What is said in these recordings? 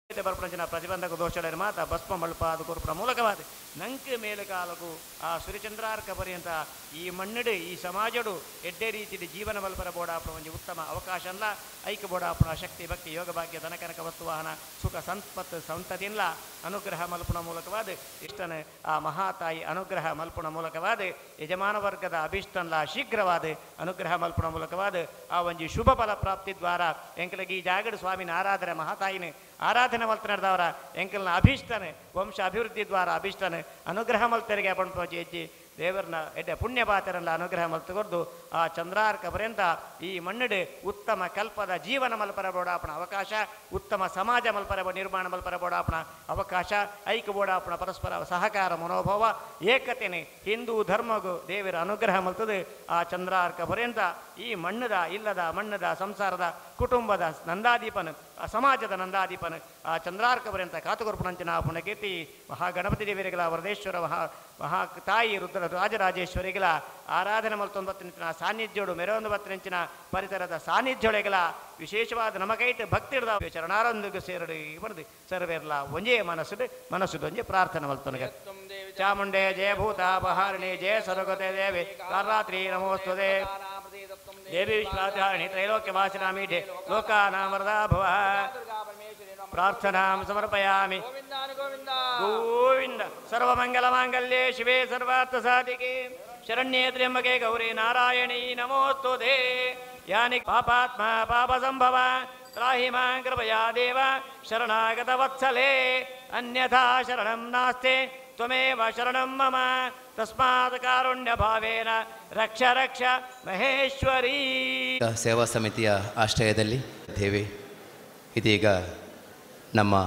ಬರ್ಪಂಚಿನ ಪ್ರತಿಬಂಧಕ ದೋಷಗಳ ಮಾತ ಭಸ್ಮ ಮಲ್ಪಾದ ಕುರುಪುರ ಮೂಲಕವಾದ ನಂಕೆ ಮೇಲಕಾಲಕು ಆ ಸೂರ್ಯಚಂದ್ರಾರ್ಕ ಪರ್ಯಂತ ಈ ಮಣ್ಣಡು ಈ ಸಮಾಜಡು ಎಡ್ಡೆ ರೀತಿಯ ಜೀವನ ಬಲ್ಪರ ಬೋಡಾಪುರ ಒಂದು ಉತ್ತಮ ಅವಕಾಶ ಅಲ್ಲ ಐಕ ಬೋಡಾಪುರ ಶಕ್ತಿ ಭಕ್ತಿ ಯೋಗ ಭಾಗ್ಯ ಧನಕನಕ ವಸ್ತುವಾಹನ ಸುಖ ಸಂಪತ್ ಸಂತತಿಲ್ಲ ಅನುಗ್ರಹ ಮಲ್ಪುಣ ಮೂಲಕವಾದ ಇಷ್ಟನ ಆ ಮಹಾತಾಯಿ ಅನುಗ್ರಹ ಮಲ್ಪುಣ ಮೂಲಕವಾದ ಯಜಮಾನ ವರ್ಗದ ಅಭಿಷ್ಟನ್ಲ ಶೀಘ್ರವಾದ ಅನುಗ್ರಹ ಮಲ್ಪುಣ ಮೂಲಕವಾದ ಆ ಒಂಜಿ ಶುಭ ಫಲ ಪ್ರಾಪ್ತಿ ದ್ವಾರ ಎಂಕಲಗಿ ಈ ಜಾಗಡು ಸ್ವಾಮಿನ ಆರಾಧನೆ ಮಹಾತಾಯಿನ ಆರಾಧನೆ ಮಲ್ತ ನಡೆದವರ ಎಂಕಲ್ನ ಅಭಿಷ್ಟನೆ ವಂಶ ಅಭಿವೃದ್ಧಿ ದ್ವಾರ ಅಭಿಷ್ಟನೆ ಅನುಗ್ರಹ ಮಲ್ತರಿಗೆ ಪಂಪೋಜಿ ಹೆಜ್ಜಿ ದೇವರನ್ನ ಎಡ್ಡೆ ಪುಣ್ಯ ಪಾತ್ರರಲ್ಲ ಅನುಗ್ರಹ ಮಲ್ತುಕೊರ್ದು ಆ ಚಂದ್ರಾರ್ಕ ಪರ್ಯಂತ ಈ ಮಣ್ಣಡು ಉತ್ತಮ ಕಲ್ಪದ ಜೀವನ ಮಲ್ಪರ ಬೋಡಾಪಣ ಅವಕಾಶ ಉತ್ತಮ ಸಮಾಜ ಮಲ್ಪರ ಬೋ- ನಿರ್ಮಾಣ ಮಲ್ಪರ ಬೋಡಾಪಣ ಅವಕಾಶ ಐಕ್ಯ ಬೋಡಾಪಣ ಪರಸ್ಪರ ಸಹಕಾರ ಮನೋಭಾವ ಏಕತೆನೆ ಹಿಂದೂ ಧರ್ಮಗೂ ದೇವರ ಅನುಗ್ರಹ ಮಲ್ತದೆ ಆ ಚಂದ್ರಾರ್ಕ ಪರ್ಯಂತ ಈ ಮಣ್ಣದ ಇಲ್ಲದ ಮಣ್ಣದ ಸಂಸಾರದ ಕುಟುಂಬದ ನಂದಾದೀಪನ ಆ ಸಮಾಜದ ನಂದಾದೀಪನ ಆ ಚಂದ್ರಾರ್ಕ ಪರ್ಯಂತ ಕಾತುಕೊರ್ಪಣಂಚಿನ ಪುಣಕೀರ್ತಿ ಮಹಾಗಣಪತಿ ದೇವರಿಗಳ ವರದೇಶ್ವರ ಮಹಾ ಮಹಾ ತಾಯಿ ರುದ್ರ ರಾಜರಾಜೇಶ್ವರಿಗಳ ಆರಾಧನೆ ಮಲ್ತೊಂಬತ್ತಿನ ಸಾನ್ನಿಧ್ಯೋಡು ಮೆರವೊಂದು ಬತ್ತಿನ ಪರಿಸರದ ಸಾನ್ನಿಧ್ಯೋಳೆಗಳ ವಿಶೇಷವಾದ ನಮಗೈಟ್ ಭಕ್ತಿ ಹಿಡ್ದ ಶರಣಾರೊಂದಿಗೆ ಸೇರಡಿ ಬರೆದು ಸರ್ವೇರ್ಲ ಒಂಜೇ ಮನಸ್ಸು ಮನಸ್ಸು ಒಂಜೇ ಪ್ರಾರ್ಥನೆ ಮಲ್ತೊನಗೆ ಚಾಮುಂಡೆ ಜಯ ಭೂತಾಪಹಾರಿಣಿ ಜಯ ಸರಗತೆ ದೇವಿ ಕಾಲರಾತ್ರಿ ನಮೋಸ್ತುತೆ ದೇವಿ ವಿಶ್ವಾಧಾರಣಿ ತ್ರೈಲೋಕ್ಯ ವಾಸಿನಾಮೀಠೆ ಲೋಕಾನಾಮರದಾ ಭವ ಪ್ರಾರ್ಥನಾಂ ಸಮರ್ಪಯಾಮಿ ಗೋವಿಂದ ಸರ್ವಮಂಗಲ ಮಾಂಗಲ್ಯೆ ಶಿವೆ ಸರ್ವಾರ್ಥ ಸಾಧಿಕೆ ಶರಣ್ಯೇ ತ್ರ್ಯಂಬಕೆ ಗೌರಿ ನಾರಾಯಣಿ ನಮೋಸ್ತುತೆ ಯಾನಿ ಪಾಪಾತ್ಮ ಪಾಪ ಸಂಭವ ತ್ರಾಹಿ ಮಾಂ ಕೃಪಯಾ ದೇವ ಶರಣಾಗತ ವತ್ಸಲೆ ಅನ್ಯಥಾ ಶರಣಂ ನಾಸ್ತೆ ತ್ವಮೇವ ಶರಣಂ ಮಮ ತಸ್ಮಾತ್ ಕಾರುಣ್ಯ ಭಾವೇನ ರಕ್ಷ ರಕ್ಷ ಮಹೇಶ್ವರೀ ಸೇವಾ ಸಮಿತಿಯ ಆಶ್ರಯದಲ್ಲಿ ಇದ್ದೇವೆ ಇದೀಗ ನಮ್ಮ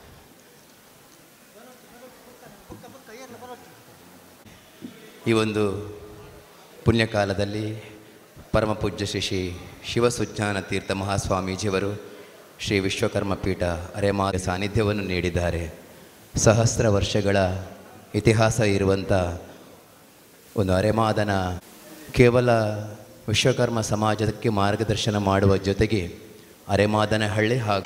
ಈ ಒಂದು ಪುಣ್ಯಕಾಲದಲ್ಲಿ ಪರಮ ಪೂಜ್ಯ ಶ್ರೀ ಶ್ರೀ ಶಿವಸುಜ್ಞಾನ ತೀರ್ಥ ಮಹಾಸ್ವಾಮೀಜಿಯವರು ಶ್ರೀ ವಿಶ್ವಕರ್ಮ ಪೀಠ ಅರೆಮಾದ ಸಾನ್ನಿಧ್ಯವನ್ನು ನೀಡಿದ್ದಾರೆ ಸಹಸ್ರ ವರ್ಷಗಳ ಇತಿಹಾಸ ಇರುವಂಥ ಒಂದು ಅರೆಮಾದನ ಕೇವಲ ವಿಶ್ವಕರ್ಮ ಸಮಾಜಕ್ಕೆ ಮಾರ್ಗದರ್ಶನ ಮಾಡುವ ಜೊತೆಗೆ ಅರೆಮಾದನ ಹಳ್ಳಿ ಹಾಗೂ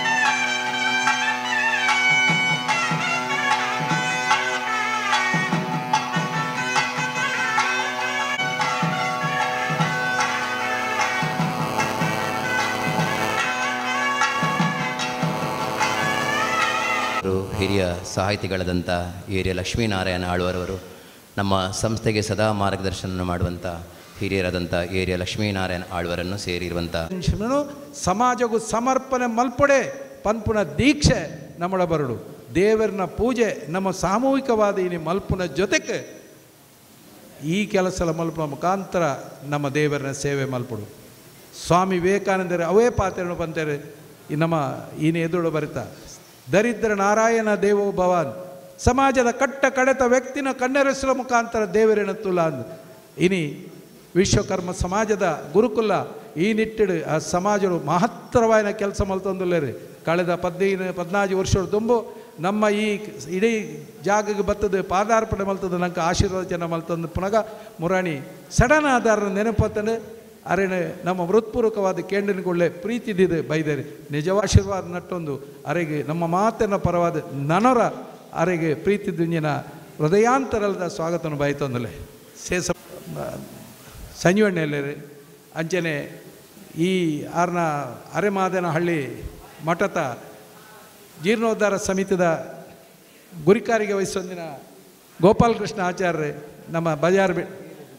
ಅವರು ಹಿರಿಯ ಸಾಹಿತಿಗಳಾದಂಥ ಹಿರಿಯ ಲಕ್ಷ್ಮೀನಾರಾಯಣ ಆಳ್ವರವರು ನಮ್ಮ ಸಂಸ್ಥೆಗೆ ಸದಾ ಮಾರ್ಗದರ್ಶನ ಮಾಡುವಂಥ ಹಿರಿಯರಾದಂಥ ಏರಿಯ ಲಕ್ಷ್ಮೀನಾರಾಯಣ ಆಳ್ವರನ್ನು ಸೇರಿರುವಂಥ ಮನುಷ್ಯನು ಸಮಾಜಗೂ ಸಮರ್ಪಣೆ ಮಲ್ಪಡೆ ಪನ್ಪುನ ದೀಕ್ಷೆ ನಮ್ಮಳ ಬರಡು ದೇವರನ ಪೂಜೆ ನಮ್ಮ ಸಾಮೂಹಿಕವಾದ ಈ ಮಲ್ಪುನ ಜೊತೆಗೆ ಈ ಕೆಲಸ ಮಲ್ಪುನ ಮುಖಾಂತರ ನಮ್ಮ ದೇವರನ ಸೇವೆ ಮಲ್ಪಡು ಸ್ವಾಮಿ ವಿವೇಕಾನಂದರ ಅವೇ ಪಾತ್ರೆಯನ್ನು ಬಂತಾರೆ ಈ ನಮ್ಮ ಈನ ಎದುರು ಬರಿತಾ ದರಿದ್ರ ನಾರಾಯಣ ದೇವೋ ಭವಾನ್ ಸಮಾಜದ ಕಟ್ಟ ಕಡೆತ ವ್ಯಕ್ತಿನ ಕಣ್ಣೆರೆಸುವ ಮುಖಾಂತರ ದೇವರಿನ ತುಲ ಅಂದ್ ಇನಿ ವಿಶ್ವಕರ್ಮ ಸಮಾಜದ ಗುರುಕುಲ ಈ ನಿಟ್ಟಿಡು ಆ ಸಮಾಜಗಳು ಮಹತ್ತರವಾದ ಕೆಲಸ ಮಲ್ತೊಂದುಲ್ಲೇರಿ ಕಳೆದ ಪದ್ನೈದು ಪದ್ನಾಲ್ಕು ವರ್ಷದ ತುಂಬು ನಮ್ಮ ಈ ಇಡೀ ಜಾಗಕ್ಕೆ ಬರ್ತದೆ ಪಾದಾರ್ಪಣೆ ಮಲ್ತದೆ ನಂಗೆ ಆಶೀರ್ವಚನ ಮಲ್ತಂದು ಪುನಗ ಮುರಾಣಿ ಸಡನ್ ಆಧಾರ ನೆನಪತ್ತಂದು ಅರೆನೆ ನಮ್ಮ ಹೃತ್ಪೂರ್ವಕವಾದ ಕೇಂದ್ರಗೊಳ್ಳೆ ಪ್ರೀತಿದಿದೆ ಬೈದರೆ ನಿಜವ ಆಶೀರ್ವಾದ ನಟ್ಟೊಂದು ಅರೆಗೆ ನಮ್ಮ ಮಾತಿನ ಪರವಾದ ನನರ ಅರೆಗೆ ಪ್ರೀತಿ ದುಂಜಿನ ಹೃದಯಾಂತರದ ಸ್ವಾಗತನ ಬಾಯ್ತಂದಲೆ ಸೇಸ ಸಂಜೀವಣ್ಣೆಲ್ಲರಿ ಅಂಚನೆ ಈ ಆರ್ನ ಅರೆಮಾದನ ಹಳ್ಳಿ ಮಠದ ಜೀರ್ಣೋದ್ಧಾರ ಸಮಿತಿದ ಗುರಿಕಾರಿಗೆ ವಹಿಸೊಂದಿನ ಗೋಪಾಲಕೃಷ್ಣ ಆಚಾರ್ಯ ನಮ್ಮ ಬಜಾರ್ ಬಿ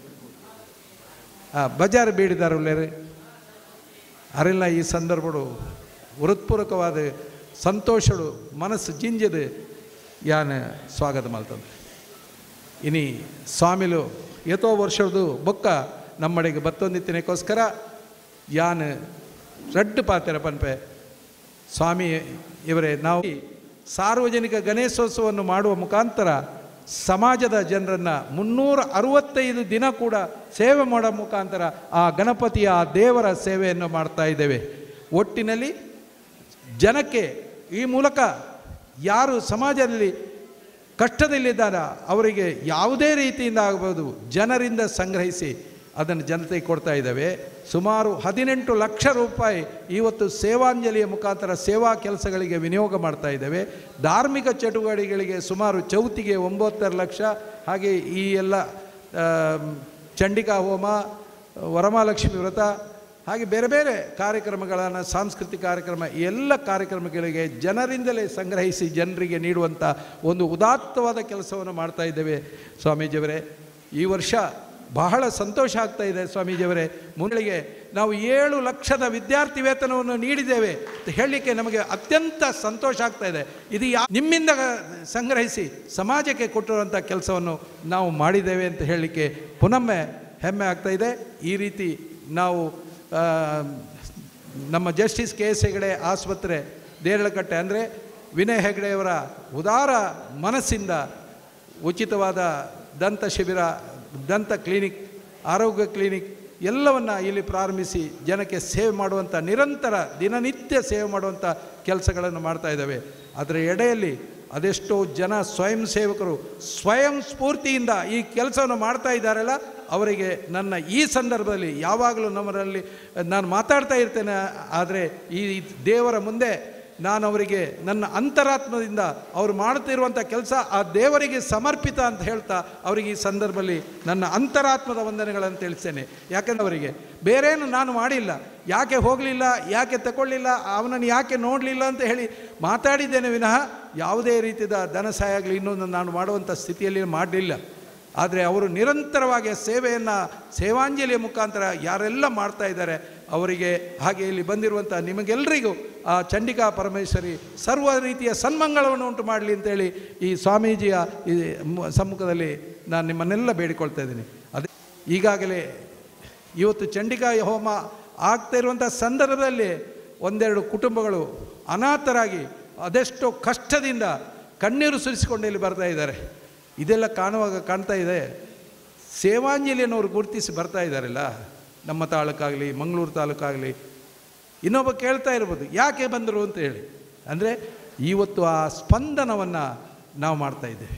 ಆ, ಬಜಾರ್ ಬೀಡಿದಾರುಲ್ಲೇರಿ ಅರೆಲ್ಲ ಈ ಸಂದರ್ಭಡು ಹೃತ್ಪೂರ್ವಕವಾದ ಸಂತೋಷಡು ಮನಸ್ಸು ಜಿಂಜದು ಯಾನ ಸ್ವಾಗತ ಮಾಡ್ತಂದೆ ಇನಿ ಸ್ವಾಮಿಲು ಎತೋ ವರ್ಷದ್ದು ಬೊಕ್ಕ ನಮ್ಮಡೆಗೆ ಬತ್ತೊಂದಿತ್ತಿನಕ್ಕೋಸ್ಕರ ಯಾನ್ ರಡ್ಡು ಪಾತ್ರ ಪನ್ಪೆ ಸ್ವಾಮಿ ಇವರೇ ನಾವು ಈ ಸಾರ್ವಜನಿಕ ಗಣೇಶೋತ್ಸವವನ್ನು ಮಾಡುವ ಮುಖಾಂತರ ಸಮಾಜದ ಜನರನ್ನು ಮುನ್ನೂರ ಅರವತ್ತೈದು ದಿನ ಕೂಡ ಸೇವೆ ಮಾಡೋ ಮುಖಾಂತರ ಆ ಗಣಪತಿಯ ಆ ದೇವರ ಸೇವೆಯನ್ನು ಮಾಡ್ತಾ ಇದ್ದೇವೆ ಒಟ್ಟಿನಲ್ಲಿ ಜನಕ್ಕೆ ಈ ಮೂಲಕ ಯಾರು ಸಮಾಜದಲ್ಲಿ ಕಷ್ಟದಲ್ಲಿದ್ದಾರ ಅವರಿಗೆ ಯಾವುದೇ ರೀತಿಯಿಂದ ಆಗ್ಬೋದು ಜನರಿಂದ ಸಂಗ್ರಹಿಸಿ ಅದನ್ನು ಜನತೆಗೆ ಕೊಡ್ತಾ ಇದ್ದೇವೆ ಸುಮಾರು ಹದಿನೆಂಟು ಲಕ್ಷ ರೂಪಾಯಿ ಇವತ್ತು ಸೇವಾಂಜಲಿಯ ಮುಖಾಂತರ ಸೇವಾ ಕೆಲಸಗಳಿಗೆ ವಿನಿಯೋಗ ಮಾಡ್ತಾ ಇದ್ದೇವೆ ಧಾರ್ಮಿಕ ಚಟುವಟಿಕೆಗಳಿಗೆ ಸುಮಾರು ಚೌತಿಗೆ ಒಂಬತ್ತರ ಲಕ್ಷ ಹಾಗೆ ಈ ಎಲ್ಲ ಆ, ಚಂಡಿಕಾ ಹೋಮ ವರಮಹಾಲಕ್ಷ್ಮಿ ವ್ರತ ಹಾಗೆ ಬೇರೆ ಬೇರೆ ಕಾರ್ಯಕ್ರಮಗಳನ್ನು ಸಾಂಸ್ಕೃತಿಕ ಕಾರ್ಯಕ್ರಮ ಈ ಎಲ್ಲ ಕಾರ್ಯಕ್ರಮಗಳಿಗೆ ಜನರಿಂದಲೇ ಸಂಗ್ರಹಿಸಿ ಜನರಿಗೆ ನೀಡುವಂಥ ಒಂದು ಉದಾತ್ತವಾದ ಕೆಲಸವನ್ನು ಮಾಡ್ತಾ ಇದ್ದೇವೆ ಸ್ವಾಮೀಜಿಯವರೇ ಈ ವರ್ಷ ಬಹಳ ಸಂತೋಷ ಆಗ್ತಾ ಇದೆ ಸ್ವಾಮೀಜಿಯವರೇ ಮುಂಗಳಿಗೆ ನಾವು ಏಳು ಲಕ್ಷದ ವಿದ್ಯಾರ್ಥಿ ವೇತನವನ್ನು ನೀಡಿದ್ದೇವೆ ಅಂತ ಹೇಳಲಿಕ್ಕೆ ನಮಗೆ ಅತ್ಯಂತ ಸಂತೋಷ ಆಗ್ತಾ ಇದೆ ಇದು ಯಾ ನಿಮ್ಮಿಂದ ಸಂಗ್ರಹಿಸಿ ಸಮಾಜಕ್ಕೆ ಕೊಟ್ಟಿರುವಂಥ ಕೆಲಸವನ್ನು ನಾವು ಮಾಡಿದ್ದೇವೆ ಅಂತ ಹೇಳಲಿಕ್ಕೆ ಪುನೊಮ್ಮೆ ಹೆಮ್ಮೆ ಆಗ್ತಾ ಇದೆ ಈ ರೀತಿ ನಾವು ಆ, ನಮ್ಮ ಜಸ್ಟಿಸ್ ಕೆ ಎಸ್ ಹೆಗಡೆ ಆಸ್ಪತ್ರೆ ದೇರಳಕಟ್ಟೆ ಅಂದರೆ ವಿನಯ್ ಹೆಗಡೆಯವರ ಉದಾರ ಮನಸ್ಸಿಂದ ಉಚಿತವಾದ ದಂತ ಶಿಬಿರ ದಂತ ಕ್ಲಿನಿಕ್ ಆರೋಗ್ಯ ಕ್ಲಿನಿಕ್ ಎಲ್ಲವನ್ನು ಇಲ್ಲಿ ಪ್ರಾರಂಭಿಸಿ ಜನಕ್ಕೆ ಸೇವೆ ಮಾಡುವಂಥ ನಿರಂತರ ದಿನನಿತ್ಯ ಸೇವೆ ಮಾಡುವಂಥ ಕೆಲಸಗಳನ್ನು ಮಾಡ್ತಾ ಇದ್ದಾವೆ ಅದರ ಎಡೆಯಲ್ಲಿ ಅದೆಷ್ಟೋ ಜನ ಸ್ವಯಂ ಸೇವಕರು ಸ್ವಯಂ ಸ್ಫೂರ್ತಿಯಿಂದ ಈ ಕೆಲಸವನ್ನು ಮಾಡ್ತಾ ಇದ್ದಾರಲ್ಲ ಅವರಿಗೆ ನನ್ನ ಈ ಸಂದರ್ಭದಲ್ಲಿ ಯಾವಾಗಲೂ ನಮ್ಮರಲ್ಲಿ ನಾನು ಮಾತಾಡ್ತಾ ಇರ್ತೇನೆ ಆದರೆ ಈ ದೇವರ ಮುಂದೆ ನಾನು ಅವರಿಗೆ ನನ್ನ ಅಂತರಾತ್ಮದಿಂದ ಅವರು ಮಾಡುತ್ತಿರುವಂಥ ಕೆಲಸ ಆ ದೇವರಿಗೆ ಸಮರ್ಪಿತ ಅಂತ ಹೇಳ್ತಾ ಅವರಿಗೆ ಈ ಸಂದರ್ಭದಲ್ಲಿ ನನ್ನ ಅಂತರಾತ್ಮದ ವಂದನೆಗಳನ್ನು ತಿಳಿಸ್ತೇನೆ ಯಾಕಂದ್ರೆ ಅವರಿಗೆ ಬೇರೇನು ನಾನು ಮಾಡಿಲ್ಲ ಯಾಕೆ ಹೋಗಲಿಲ್ಲ ಯಾಕೆ ತಗೊಳ್ಳಿಲ್ಲ ಅವನನ್ನು ಯಾಕೆ ನೋಡಲಿಲ್ಲ ಅಂತ ಹೇಳಿ ಮಾತಾಡಿದ್ದೇನೆ ವಿನಃ ಯಾವುದೇ ರೀತಿಯ ಧನ ಸಹಾಯ ಆಗಲಿ ಇನ್ನೊಂದು ನಾನು ಮಾಡುವಂಥ ಸ್ಥಿತಿಯಲ್ಲಿ ಮಾಡಲಿಲ್ಲ ಆದರೆ ಅವರು ನಿರಂತರವಾಗಿ ಸೇವೆಯನ್ನು ಸೇವಾಂಜಲಿಯ ಮುಖಾಂತರ ಯಾರೆಲ್ಲ ಮಾಡ್ತಾ ಇದ್ದಾರೆ ಅವರಿಗೆ ಹಾಗೆ ಇಲ್ಲಿ ಬಂದಿರುವಂಥ ನಿಮಗೆಲ್ಲರಿಗೂ ಆ ಚಂಡಿಕಾ ಪರಮೇಶ್ವರಿ ಸರ್ವ ರೀತಿಯ ಸನ್ಮಂಗಳವನ್ನು ಉಂಟು ಮಾಡಲಿ ಅಂತೇಳಿ ಈ ಸ್ವಾಮೀಜಿಯ ಈ ಮ- ಸಮ್ಮುಖದಲ್ಲಿ ನಾನು ನಿಮ್ಮನ್ನೆಲ್ಲ ಬೇಡಿಕೊಳ್ತಾ ಇದ್ದೀನಿ ಅದೇ ಈಗಾಗಲೇ ಇವತ್ತು ಚಂಡಿಕಾ ಹೋಮ ಆಗ್ತಾ ಇರುವಂಥ ಸಂದರ್ಭದಲ್ಲಿ ಒಂದೆರಡು ಕುಟುಂಬಗಳು ಅನಾಥರಾಗಿ ಅದೆಷ್ಟೋ ಕಷ್ಟದಿಂದ ಕಣ್ಣೀರು ಸುರಿಸಿಕೊಂಡು ಇಲ್ಲಿ ಬರ್ತಾ ಇದ್ದಾರೆ ಇದೆಲ್ಲ ಕಾಣುವಾಗ ಕಾಣ್ತಾ ಇದೆ ಸೇವಾಂಜಲಿಯನ್ನು ಅವರು ಗುರುತಿಸಿ ಬರ್ತಾ ಇದ್ದಾರಲ್ಲ ನಮ್ಮ ತಾಲೂಕಾಗಲಿ ಮಂಗಳೂರು ತಾಲೂಕಾಗಲಿ ಇನ್ನೊಬ್ಬ ಕೇಳ್ತಾ ಇರ್ಬೋದು ಯಾಕೆ ಬಂದರು ಅಂತ ಹೇಳಿ ಅಂದರೆ ಇವತ್ತು ಆ ಸ್ಪಂದನವನ್ನು ನಾವು ಮಾಡ್ತಾ ಇದ್ದೇವೆ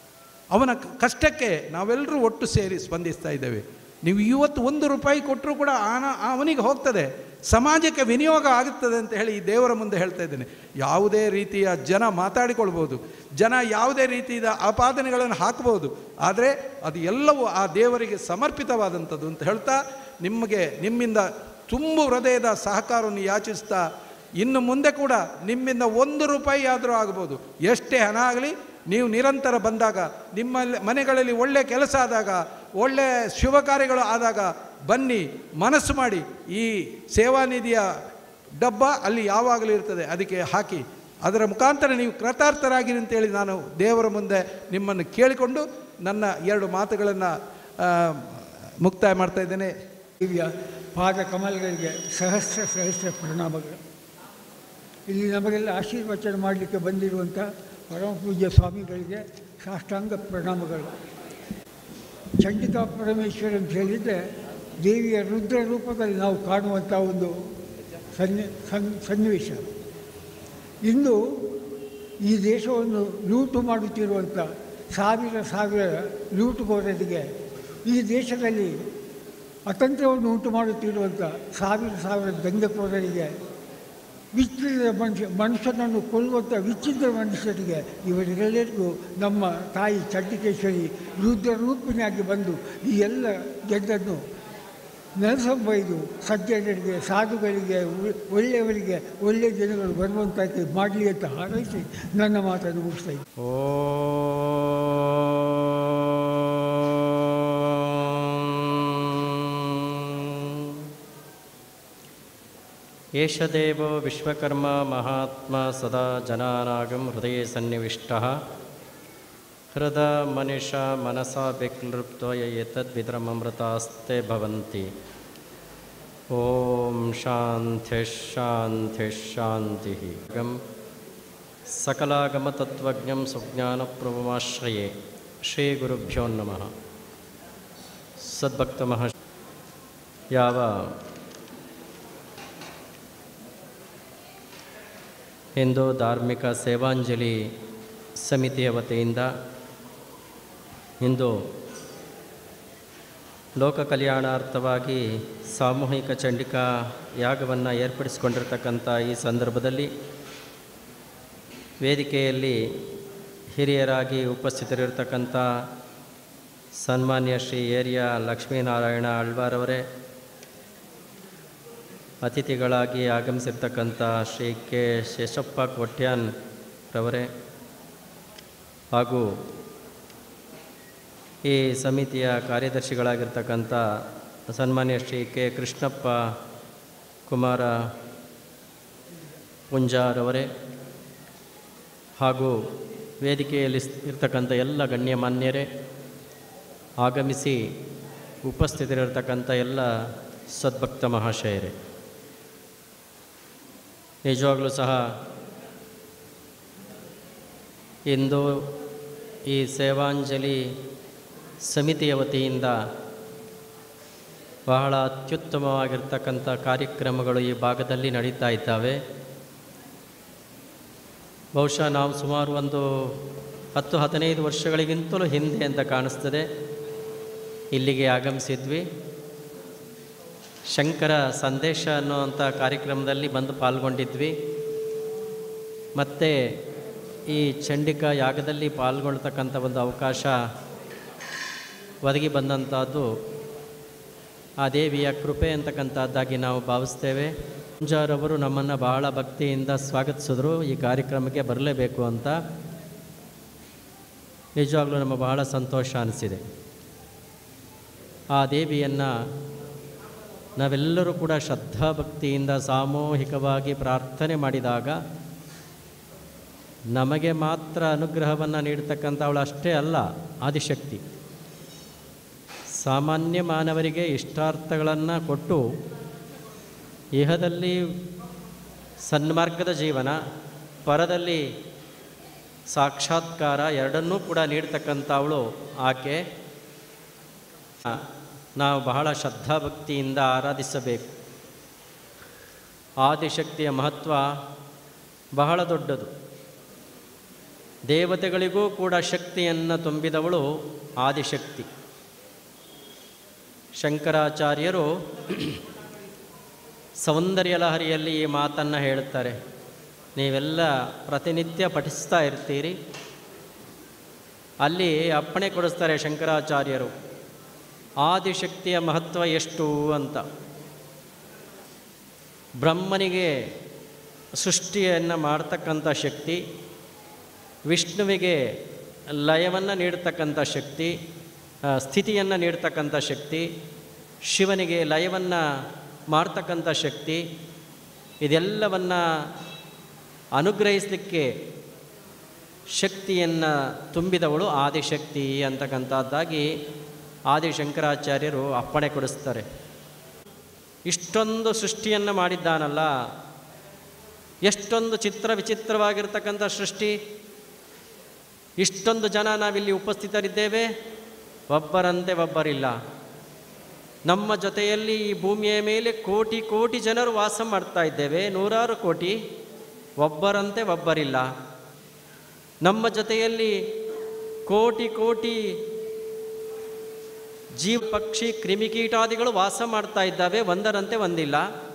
ಅವನ ಕ- ಕಷ್ಟಕ್ಕೆ ನಾವೆಲ್ಲರೂ ಒಟ್ಟು ಸೇರಿ ಸ್ಪಂದಿಸ್ತಾ ಇದ್ದೇವೆ ನೀವು ಇವತ್ತು ಒಂದು ರೂಪಾಯಿ ಕೊಟ್ಟರೂ ಕೂಡ ಆನ ಅವನಿಗೆ ಹೋಗ್ತದೆ ಸಮಾಜಕ್ಕೆ ವಿನಿಯೋಗ ಆಗುತ್ತದೆ ಅಂತ ಹೇಳಿ ಈ ದೇವರ ಮುಂದೆ ಹೇಳ್ತಾ ಇದ್ದೇನೆ ಯಾವುದೇ ರೀತಿಯ ಜನ ಮಾತಾಡಿಕೊಳ್ಬೋದು ಜನ ಯಾವುದೇ ರೀತಿಯ ಆಪಾದನೆಗಳನ್ನು ಹಾಕ್ಬೋದು ಆದರೆ ಅದು ಎಲ್ಲವೂ ಆ ದೇವರಿಗೆ ಸಮರ್ಪಿತವಾದಂಥದ್ದು ಅಂತ ಹೇಳ್ತಾ ನಿಮಗೆ ನಿಮ್ಮಿಂದ ತುಂಬು ಹೃದಯದ ಸಹಕಾರವನ್ನು ಯಾಚಿಸ್ತಾ ಇನ್ನು ಮುಂದೆ ಕೂಡ ನಿಮ್ಮಿಂದ ಒಂದು ರೂಪಾಯಿ ಆದರೂ ಆಗ್ಬೋದು ಎಷ್ಟೇ ಹಣ ಆಗಲಿ ನೀವು ನಿರಂತರ ಬಂದಾಗ ನಿಮ್ಮ ಮನೆಗಳಲ್ಲಿ ಒಳ್ಳೆಯ ಕೆಲಸ ಆದಾಗ ಒಳ್ಳೆಯ ಶುಭ ಕಾರ್ಯಗಳು ಆದಾಗ ಬನ್ನಿ ಮನಸ್ಸು ಮಾಡಿ ಈ ಸೇವಾನಿಧಿಯ ಡಬ್ಬ ಅಲ್ಲಿ ಯಾವಾಗಲೂ ಇರ್ತದೆ ಅದಕ್ಕೆ ಹಾಕಿ ಅದರ ಮುಖಾಂತರ ನೀವು ಕೃತಾರ್ಥರಾಗಿರಿ ಅಂತೇಳಿ ನಾನು ದೇವರ ಮುಂದೆ ನಿಮ್ಮನ್ನು ಕೇಳಿಕೊಂಡು ನನ್ನ ಎರಡು ಮಾತುಗಳನ್ನು ಮುಕ್ತಾಯ ಮಾಡ್ತಾ ಇದ್ದೇನೆ ದಿವ್ಯ ಪಾದ ಕಮಲಗಳಿಗೆ ಸಹಸ್ರ ಸಹಸ್ರ ಪ್ರಣಾಮಗಳು ಇಲ್ಲಿ ನಮಗೆಲ್ಲ ಆಶೀರ್ವಚನ ಮಾಡಲಿಕ್ಕೆ ಬಂದಿರುವಂಥ ಪರಮ ಪೂಜ್ಯ ಸ್ವಾಮಿಗಳಿಗೆ ಸಾಷ್ಟಾಂಗ ಪ್ರಣಾಮಗಳು ಚಂಡಿಕಾ ಪರಮೇಶ್ವರಿ ಅಂತ ಹೇಳಿದರೆ ದೇವಿಯ ರುದ್ರ ರೂಪದಲ್ಲಿ ನಾವು ಕಾಣುವಂಥ ಒಂದು ಸನ್ನಿ ಸನ್ ಸನ್ನಿವೇಶ ಇಂದು ಈ ದೇಶವನ್ನು ಲೂಟು ಮಾಡುತ್ತಿರುವಂಥ ಸಾವಿರ ಸಾವಿರ ಲೂಟುಗೋರರಿಗೆ ಈ ದೇಶದಲ್ಲಿ ಅತಂತ್ರವನ್ನು ಉಂಟು ಮಾಡುತ್ತಿರುವಂಥ ಸಾವಿರ ಸಾವಿರ ದಂಗೆಕೋರರಿಗೆ ವಿಚಿತ್ರ ಮನುಷ್ಯ ಮನುಷ್ಯನನ್ನು ಕೊಲ್ಲುವಂಥ ವಿಚಿತ್ರ ಮನುಷ್ಯರಿಗೆ ಇವರಿಗೆಲ್ಲರಿಗೂ ನಮ್ಮ ತಾಯಿ ಚಂಡಿಕೇಶ್ವರಿ ರುದ್ರ ರೂಪಿಣಿಯಾಗಿ ಬಂದು ಈ ಎಲ್ಲ ಜನರನ್ನು ನೆಲಸಂಬೈದು ಸಜ್ಜನರಿಗೆ ಸಾಧುಗಳಿಗೆ ಒ- ಒಳ್ಳೆಯವರಿಗೆ ಒಳ್ಳೆಯ ಜನಗಳು ಬರುವಂತಾಗಿ ಮಾಡಲಿ ಅಂತ ಹಾರೈಸಿ ನನ್ನ ಮಾತನ್ನು ಮುಗಿಸ್ತಾ ಇದ್ದೀನಿ. एष देवो विश्वकर्मा महात्मा सदा जनानागं हृदये सन्निविष्टः हृदा मनिषा मनसा विक्लृप्तो य एतद्विद्रममृतास्ते भवन्ति ॐ शान्तिः शान्तिः शान्तिः गं सकलागमतत्त्वज्ञं सुज्ञानप्रभुमाश्रये श्रीगुरुभ्यो नमः ಸದ್ಭಕ್ತಮಹ ಯಾವ ಹಿಂದೂ ಧಾರ್ಮಿಕ ಸೇವಾಂಜಲಿ ಸಮಿತಿಯ ವತಿಯಿಂದ ಇಂದು ಲೋಕ ಕಲ್ಯಾಣಾರ್ಥವಾಗಿ ಸಾಮೂಹಿಕ ಚಂಡಿಕಾ ಯಾಗವನ್ನು ಏರ್ಪಡಿಸಿಕೊಂಡಿರ್ತಕ್ಕಂಥ ಈ ಸಂದರ್ಭದಲ್ಲಿ ವೇದಿಕೆಯಲ್ಲಿ ಹಿರಿಯರಾಗಿ ಉಪಸ್ಥಿತರಿರ್ತಕ್ಕಂಥ ಸನ್ಮಾನ್ಯ ಶ್ರೀ ಏರಿಯಾ ಲಕ್ಷ್ಮೀನಾರಾಯಣ ಆಳ್ವಾರವರೇ ಅತಿಥಿಗಳಾಗಿ ಆಗಮಿಸಿರ್ತಕ್ಕಂಥ ಶ್ರೀ ಕೆ ಶೇಷಪ್ಪ ಕೊಟ್ಯಾನ್ ರವರೇ ಹಾಗೂ ಈ ಸಮಿತಿಯ ಕಾರ್ಯದರ್ಶಿಗಳಾಗಿರ್ತಕ್ಕಂಥ ಸನ್ಮಾನ್ಯ ಶ್ರೀ ಕೆ ಕೃಷ್ಣಪ್ಪ ಕುಮಾರ ಪುಂಜಾರವರೇ ಹಾಗೂ ವೇದಿಕೆಯಲ್ಲಿ ಸ್- ಇರ್ತಕ್ಕಂಥ ಎಲ್ಲ ಗಣ್ಯಮಾನ್ಯರೇ ಆಗಮಿಸಿ ಉಪಸ್ಥಿತರಿರ್ತಕ್ಕಂಥ ಎಲ್ಲ ಸದ್ಭಕ್ತ ಮಹಾಶಯರೇ ನಿಜವಾಗಲೂ ಸಹ ಇಂದು ಈ ಸೇವಾಂಜಲಿ ಸಮಿತಿಯ ವತಿಯಿಂದ ಬಹಳ ಅತ್ಯುತ್ತಮವಾಗಿರ್ತಕ್ಕಂಥ ಕಾರ್ಯಕ್ರಮಗಳು ಈ ಭಾಗದಲ್ಲಿ ನಡೀತಾ ಇದ್ದಾವೆ ಬಹುಶಃ ನಾವು ಸುಮಾರು ಒಂದು ಹತ್ತು ಹದಿನೈದು ವರ್ಷಗಳಿಗಿಂತಲೂ ಹಿಂದೆ ಅಂತ ಕಾಣಿಸ್ತದೆ ಇಲ್ಲಿಗೆ ಆಗಮಿಸಿದ್ವಿ ಶಂಕರ ಸಂದೇಶ ಅನ್ನುವಂಥ ಕಾರ್ಯಕ್ರಮದಲ್ಲಿ ಬಂದು ಪಾಲ್ಗೊಂಡಿದ್ವಿ ಮತ್ತು ಈ ಚಂಡಿಕಾ ಯಾಗದಲ್ಲಿ ಪಾಲ್ಗೊಳ್ತಕ್ಕಂಥ ಒಂದು ಅವಕಾಶ ಒದಗಿ ಬಂದಂಥದ್ದು ಆ ದೇವಿಯ ಕೃಪೆ ಅಂತಕ್ಕಂಥದ್ದಾಗಿ ನಾವು ಭಾವಿಸ್ತೇವೆ ಮುಂಜಾರವರು ನಮ್ಮನ್ನು ಬಹಳ ಭಕ್ತಿಯಿಂದ ಸ್ವಾಗತಿಸಿದ್ರು ಈ ಕಾರ್ಯಕ್ರಮಕ್ಕೆ ಬರಲೇಬೇಕು ಅಂತ ನಿಜವಾಗ್ಲೂ ನಮಗೆ ಬಹಳ ಸಂತೋಷ ಅನಿಸಿದೆ ಆ ದೇವಿಯನ್ನು ನಾವೆಲ್ಲರೂ ಕೂಡ ಶ್ರದ್ಧಾಭಕ್ತಿಯಿಂದ ಸಾಮೂಹಿಕವಾಗಿ ಪ್ರಾರ್ಥನೆ ಮಾಡಿದಾಗ ನಮಗೆ ಮಾತ್ರ ಅನುಗ್ರಹವನ್ನು ನೀಡ್ತಕ್ಕಂಥ ಅವಳು ಅಷ್ಟೇ ಅಲ್ಲ ಆದಿಶಕ್ತಿ ಸಾಮಾನ್ಯ ಮಾನವರಿಗೆ ಇಷ್ಟಾರ್ಥಗಳನ್ನು ಕೊಟ್ಟು ಇಹದಲ್ಲಿ ಸನ್ಮಾರ್ಗದ ಜೀವನ ಪರದಲ್ಲಿ ಸಾಕ್ಷಾತ್ಕಾರ ಎರಡನ್ನೂ ಕೂಡ ನೀಡ್ತಕ್ಕಂಥವಳು ಆಕೆ ಆ, ನಾವು ಬಹಳ ಶ್ರದ್ಧಾಭಕ್ತಿಯಿಂದ ಆರಾಧಿಸಬೇಕು ಆದಿಶಕ್ತಿಯ ಮಹತ್ವ ಬಹಳ ದೊಡ್ಡದು ದೇವತೆಗಳಿಗೂ ಕೂಡ ಶಕ್ತಿಯನ್ನು ತುಂಬಿದವಳು ಆದಿಶಕ್ತಿ ಶಂಕರಾಚಾರ್ಯರು ಸೌಂದರ್ಯ ಲಹರಿಯಲ್ಲಿ ಈ ಮಾತನ್ನು ಹೇಳುತ್ತಾರೆ ನೀವೆಲ್ಲ ಪ್ರತಿನಿತ್ಯ ಪಠಿಸ್ತಾ ಇರ್ತೀರಿ ಅಲ್ಲಿ ಅಪ್ಪಣೆ ಕೊಡಿಸ್ತಾರೆ ಶಂಕರಾಚಾರ್ಯರು ಆದಿಶಕ್ತಿಯ ಮಹತ್ವ ಎಷ್ಟು ಅಂತ ಬ್ರಹ್ಮನಿಗೆ ಸೃಷ್ಟಿಯನ್ನು ಮಾಡ್ತಕ್ಕಂಥ ಶಕ್ತಿ ವಿಷ್ಣುವಿಗೆ ಲಯವನ್ನು ನೀಡ್ತಕ್ಕಂಥ ಶಕ್ತಿ ಆ, ಸ್ಥಿತಿಯನ್ನು ನೀಡ್ತಕ್ಕಂಥ ಶಕ್ತಿ ಶಿವನಿಗೆ ಲಯವನ್ನು ಮಾಡ್ತಕ್ಕಂಥ ಶಕ್ತಿ ಇದೆಲ್ಲವನ್ನು ಅನುಗ್ರಹಿಸಲಿಕ್ಕೆ ಶಕ್ತಿಯನ್ನು ತುಂಬಿದವಳು ಆದಿಶಕ್ತಿ ಅಂತಕ್ಕಂಥದ್ದಾಗಿ ಆದಿಶಂಕರಾಚಾರ್ಯರು ಅಪ್ಪಣೆ ಕೊಡಿಸ್ತಾರೆ ಇಷ್ಟೊಂದು ಸೃಷ್ಟಿಯನ್ನು ಮಾಡಿದ್ದಾನಲ್ಲ ಎಷ್ಟೊಂದು ಚಿತ್ರ ವಿಚಿತ್ರವಾಗಿರ್ತಕ್ಕಂಥ ಸೃಷ್ಟಿ ಇಷ್ಟೊಂದು ಜನ ನಾವಿಲ್ಲಿ ಉಪಸ್ಥಿತರಿದ್ದೇವೆ ಒಬ್ಬರಂತೆ ಒಬ್ಬರಿಲ್ಲ ನಮ್ಮ ಜೊತೆಯಲ್ಲಿ ಈ ಭೂಮಿಯ ಮೇಲೆ ಕೋಟಿ ಕೋಟಿ ಜನರು ವಾಸ ಮಾಡ್ತಾ ಇದ್ದೇವೆ ನೂರಾರು ಕೋಟಿ ಒಬ್ಬರಂತೆ ಒಬ್ಬರಿಲ್ಲ ನಮ್ಮ ಜೊತೆಯಲ್ಲಿ ಕೋಟಿ ಕೋಟಿ ಜೀವ ಪಕ್ಷಿ ಕ್ರಿಮಿಕೀಟಾದಿಗಳು ವಾಸ ಮಾಡ್ತಾ ಇದ್ದಾವೆ ಒಂದರಂತೆ ಒಂದಿಲ್ಲ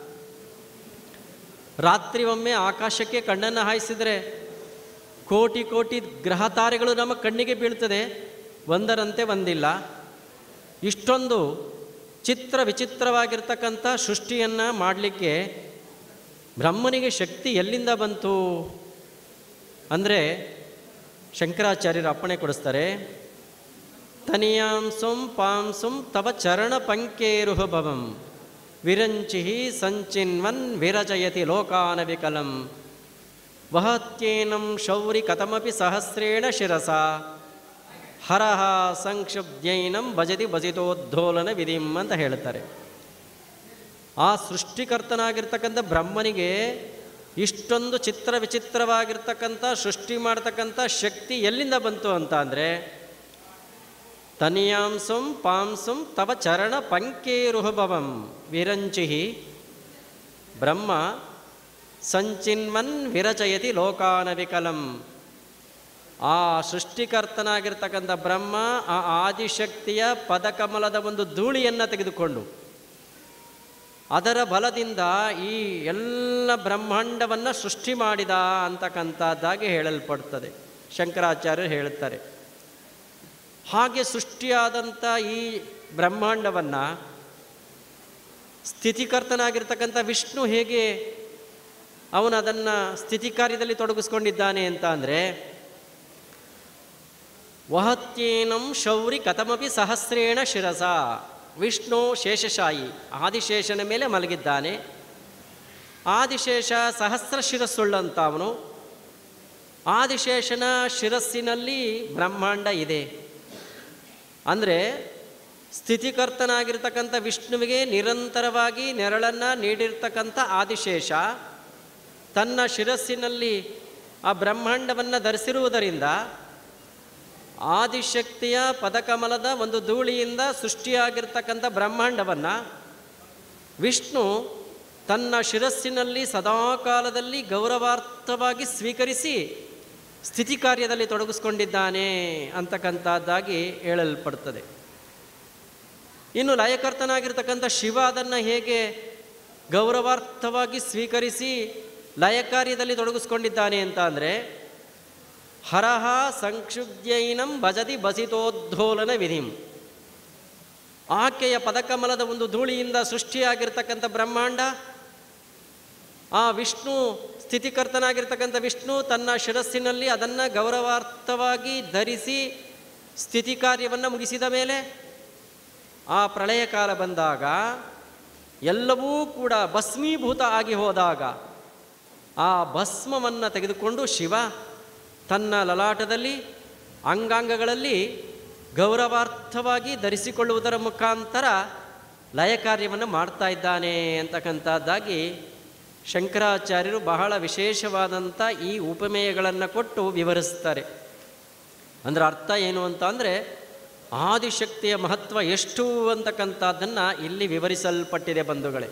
ರಾತ್ರಿ ಒಮ್ಮೆ ಆಕಾಶಕ್ಕೆ ಕಣ್ಣನ್ನು ಹಾಯಿಸಿದರೆ ಕೋಟಿ ಕೋಟಿ ಗ್ರಹ ತಾರೆಗಳು ನಮ್ಮ ಕಣ್ಣಿಗೆ ಬೀಳ್ತದೆ ಒಂದರಂತೆ ಒಂದಿಲ್ಲ ಇಷ್ಟೊಂದು ಚಿತ್ರ ವಿಚಿತ್ರವಾಗಿರ್ತಕ್ಕಂಥ ಸೃಷ್ಟಿಯನ್ನು ಮಾಡಲಿಕ್ಕೆ ಬ್ರಹ್ಮನಿಗೆ ಶಕ್ತಿ ಎಲ್ಲಿಂದ ಬಂತು ಅಂದರೆ ಶಂಕರಾಚಾರ್ಯರು ಅಪ್ಪಣೆ ಕೊಡಿಸ್ತಾರೆ ತನಿಯಾಂಸುಂ ಪಾಂಸುಂ ತವ ಚರಣ ಪಂಕೇರುಹ ಭವಂ ವಿರಂಚಿಹಿ ಸಂಚಿನ್ವನ್ ವಿರಜಯತಿ ಲೋಕಾನ ವಿಕಲಂ ವಹತ್ಯೇನಂ ಶೌರಿ ಕಥಮಪಿ ಸಹಸ್ರೇಣ ಶಿರಸ ಹರಹ ಸಂಕ್ಷುಬ್ಧ್ಯೈನಂ ಭಜತಿ ಭಜಿತೋದ್ಧೋಲನ ವಿಧಿಂ ಅಂತ ಹೇಳ್ತಾರೆ ಆ ಸೃಷ್ಟಿಕರ್ತನಾಗಿರ್ತಕ್ಕಂಥ ಬ್ರಹ್ಮನಿಗೆ ಇಷ್ಟೊಂದು ಚಿತ್ರ ವಿಚಿತ್ರವಾಗಿರ್ತಕ್ಕಂಥ ಸೃಷ್ಟಿ ಮಾಡ್ತಕ್ಕಂಥ ಶಕ್ತಿ ಎಲ್ಲಿಂದ ಬಂತು ಅಂತ ಅಂದರೆ ತನಿಯಾಂಸಂ ಪಾಂಸಂ ತವ ಚರಣ ಪಂಕೇರುಹಭವಂ ವಿರಂಚಿಹಿ ಬ್ರಹ್ಮ ಸಂಚಿನ್ಮನ್ ವಿರಚಯತಿ ಲೋಕಾನ ವಿಕಲಂ ಆ ಸೃಷ್ಟಿಕರ್ತನಾಗಿರ್ತಕ್ಕಂಥ ಬ್ರಹ್ಮ ಆ ಆದಿಶಕ್ತಿಯ ಪದಕಮಲದ ಒಂದು ಧೂಳಿಯನ್ನು ತೆಗೆದುಕೊಂಡು ಅದರ ಬಲದಿಂದ ಈ ಎಲ್ಲ ಬ್ರಹ್ಮಾಂಡವನ್ನು ಸೃಷ್ಟಿ ಮಾಡಿದ ಅಂತಕ್ಕಂಥದ್ದಾಗಿ ಹೇಳಲ್ಪಡ್ತದೆ ಶಂಕರಾಚಾರ್ಯರು ಹೇಳುತ್ತಾರೆ ಹಾಗೆ ಸೃಷ್ಟಿಯಾದಂಥ ಈ ಬ್ರಹ್ಮಾಂಡವನ್ನು ಸ್ಥಿತಿಕರ್ತನಾಗಿರ್ತಕ್ಕಂಥ ವಿಷ್ಣು ಹೇಗೆ ಅವನು ಅದನ್ನು ಸ್ಥಿತಿ ಕಾರ್ಯದಲ್ಲಿ ತೊಡಗಿಸ್ಕೊಂಡಿದ್ದಾನೆ ಅಂತ ಅಂದರೆ ವಹತ್ಯೇನಂ ಶೌರಿ ಕಥಮಪಿ ಸಹಸ್ರೇಣ ಶಿರಸ ವಿಷ್ಣು ಶೇಷಶಾಯಿ ಆದಿಶೇಷನ ಮೇಲೆ ಮಲಗಿದ್ದಾನೆ ಆದಿಶೇಷ ಸಹಸ್ರ ಶಿರಸ್ಸುಳ್ಳಂತ ಅವನು ಆದಿಶೇಷನ ಶಿರಸ್ಸಿನಲ್ಲಿ ಬ್ರಹ್ಮಾಂಡ ಇದೆ ಅಂದರೆ ಸ್ಥಿತಿಕರ್ತನಾಗಿರ್ತಕ್ಕಂಥ ವಿಷ್ಣುವಿಗೆ ನಿರಂತರವಾಗಿ ನೆರಳನ್ನು ನೀಡಿರ್ತಕ್ಕಂಥ ಆದಿಶೇಷ ತನ್ನ ಶಿರಸ್ಸಿನಲ್ಲಿ ಆ ಬ್ರಹ್ಮಾಂಡವನ್ನು ಧರಿಸಿರುವುದರಿಂದ ಆದಿಶಕ್ತಿಯ ಪದಕಮಲದ ಒಂದು ಧೂಳಿಯಿಂದ ಸೃಷ್ಟಿಯಾಗಿರ್ತಕ್ಕಂಥ ಬ್ರಹ್ಮಾಂಡವನ್ನು ವಿಷ್ಣು ತನ್ನ ಶಿರಸ್ಸಿನಲ್ಲಿ ಸದಾಕಾಲದಲ್ಲಿ ಗೌರವಾರ್ಥವಾಗಿ ಸ್ವೀಕರಿಸಿ ಸ್ಥಿತಿ ಕಾರ್ಯದಲ್ಲಿ ತೊಡಗಿಸ್ಕೊಂಡಿದ್ದಾನೆ ಅಂತಕ್ಕಂಥದ್ದಾಗಿ ಹೇಳಲ್ಪಡ್ತದೆ ಇನ್ನು ಲಯಕರ್ತನಾಗಿರ್ತಕ್ಕಂಥ ಶಿವ ಅದನ್ನು ಹೇಗೆ ಗೌರವಾರ್ಥವಾಗಿ ಸ್ವೀಕರಿಸಿ ಲಯ ಕಾರ್ಯದಲ್ಲಿ ತೊಡಗಿಸ್ಕೊಂಡಿದ್ದಾನೆ ಅಂತ ಅಂದರೆ ಹರಹ ಸಂಕ್ಷುಬ್ಧ್ಯೈನಂ ಭಜತಿ ಬಸಿತೋದ್ಧೋಲನ ವಿಧಿಂ ಆಕೆಯ ಪದಕಮಲದ ಒಂದು ಧೂಳಿಯಿಂದ ಸೃಷ್ಟಿಯಾಗಿರ್ತಕ್ಕಂಥ ಬ್ರಹ್ಮಾಂಡ ಆ ವಿಷ್ಣು ಸ್ಥಿತಿಕರ್ತನಾಗಿರ್ತಕ್ಕಂಥ ವಿಷ್ಣು ತನ್ನ ಶಿರಸ್ಸಿನಲ್ಲಿ ಅದನ್ನು ಗೌರವಾರ್ಥವಾಗಿ ಧರಿಸಿ ಸ್ಥಿತಿ ಕಾರ್ಯವನ್ನು ಮುಗಿಸಿದ ಮೇಲೆ ಆ ಪ್ರಳಯ ಕಾಲ ಬಂದಾಗ ಎಲ್ಲವೂ ಕೂಡ ಭಸ್ಮೀಭೂತ ಆಗಿ ಹೋದಾಗ ಆ ಭಸ್ಮವನ್ನು ತೆಗೆದುಕೊಂಡು ಶಿವ ತನ್ನ ಲಲಾಟದಲ್ಲಿ ಅಂಗಾಂಗಗಳಲ್ಲಿ ಗೌರವಾರ್ಥವಾಗಿ ಧರಿಸಿಕೊಳ್ಳುವುದರ ಮುಖಾಂತರ ಲಯ ಕಾರ್ಯವನ್ನು ಮಾಡ್ತಾ ಇದ್ದಾನೆ ಅಂತಕ್ಕಂಥದ್ದಾಗಿ ಶಂಕರಾಚಾರ್ಯರು ಬಹಳ ವಿಶೇಷವಾದಂಥ ಈ ಉಪಮೇಯಗಳನ್ನು ಕೊಟ್ಟು ವಿವರಿಸ್ತಾರೆ ಅಂದರೆ ಅರ್ಥ ಏನು ಅಂತ ಅಂದರೆ ಆದಿಶಕ್ತಿಯ ಮಹತ್ವ ಎಷ್ಟು ಅಂತಕ್ಕಂಥದ್ದನ್ನು ಇಲ್ಲಿ ವಿವರಿಸಲ್ಪಟ್ಟಿದೆ ಬಂಧುಗಳೇ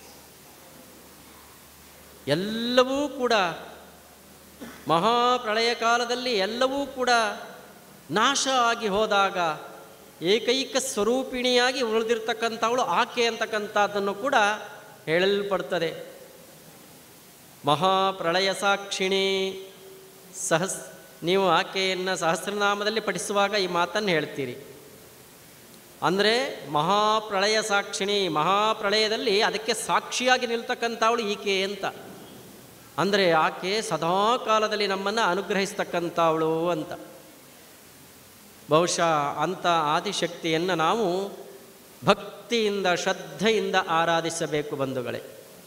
ಎಲ್ಲವೂ ಕೂಡ ಮಹಾಪ್ರಳಯ ಕಾಲದಲ್ಲಿ ಎಲ್ಲವೂ ಕೂಡ ನಾಶ ಆಗಿ ಹೋದಾಗ ಏಕೈಕ ಸ್ವರೂಪಿಣಿಯಾಗಿ ಉಳಿದಿರ್ತಕ್ಕಂಥವಳು ಆಕೆ ಅಂತಕ್ಕಂಥದ್ದನ್ನು ಕೂಡ ಹೇಳಲ್ಪಡ್ತದೆ ಮಹಾಪ್ರಳಯ ಸಾಕ್ಷಿಣಿ ಸಹಸ್ ನೀವು ಆಕೆಯನ್ನು ಸಹಸ್ರನಾಮದಲ್ಲಿ ಪಠಿಸುವಾಗ ಈ ಮಾತನ್ನು ಹೇಳ್ತೀರಿ ಅಂದರೆ ಮಹಾಪ್ರಳಯ ಸಾಕ್ಷಿಣಿ ಮಹಾಪ್ರಳಯದಲ್ಲಿ ಅದಕ್ಕೆ ಸಾಕ್ಷಿಯಾಗಿ ನಿಲ್ತಕ್ಕಂಥವಳು ಈಕೆ ಅಂತ ಅಂದರೆ ಆಕೆ ಸದಾ ಕಾಲದಲ್ಲಿ ನಮ್ಮನ್ನು ಅನುಗ್ರಹಿಸ್ತಕ್ಕಂಥವಳು ಅಂತ ಬಹುಶಃ ಅಂಥ ಆದಿಶಕ್ತಿಯನ್ನು ನಾವು ಭಕ್ತಿಯಿಂದ ಶ್ರದ್ಧೆಯಿಂದ ಆರಾಧಿಸಬೇಕು ಬಂಧುಗಳೇ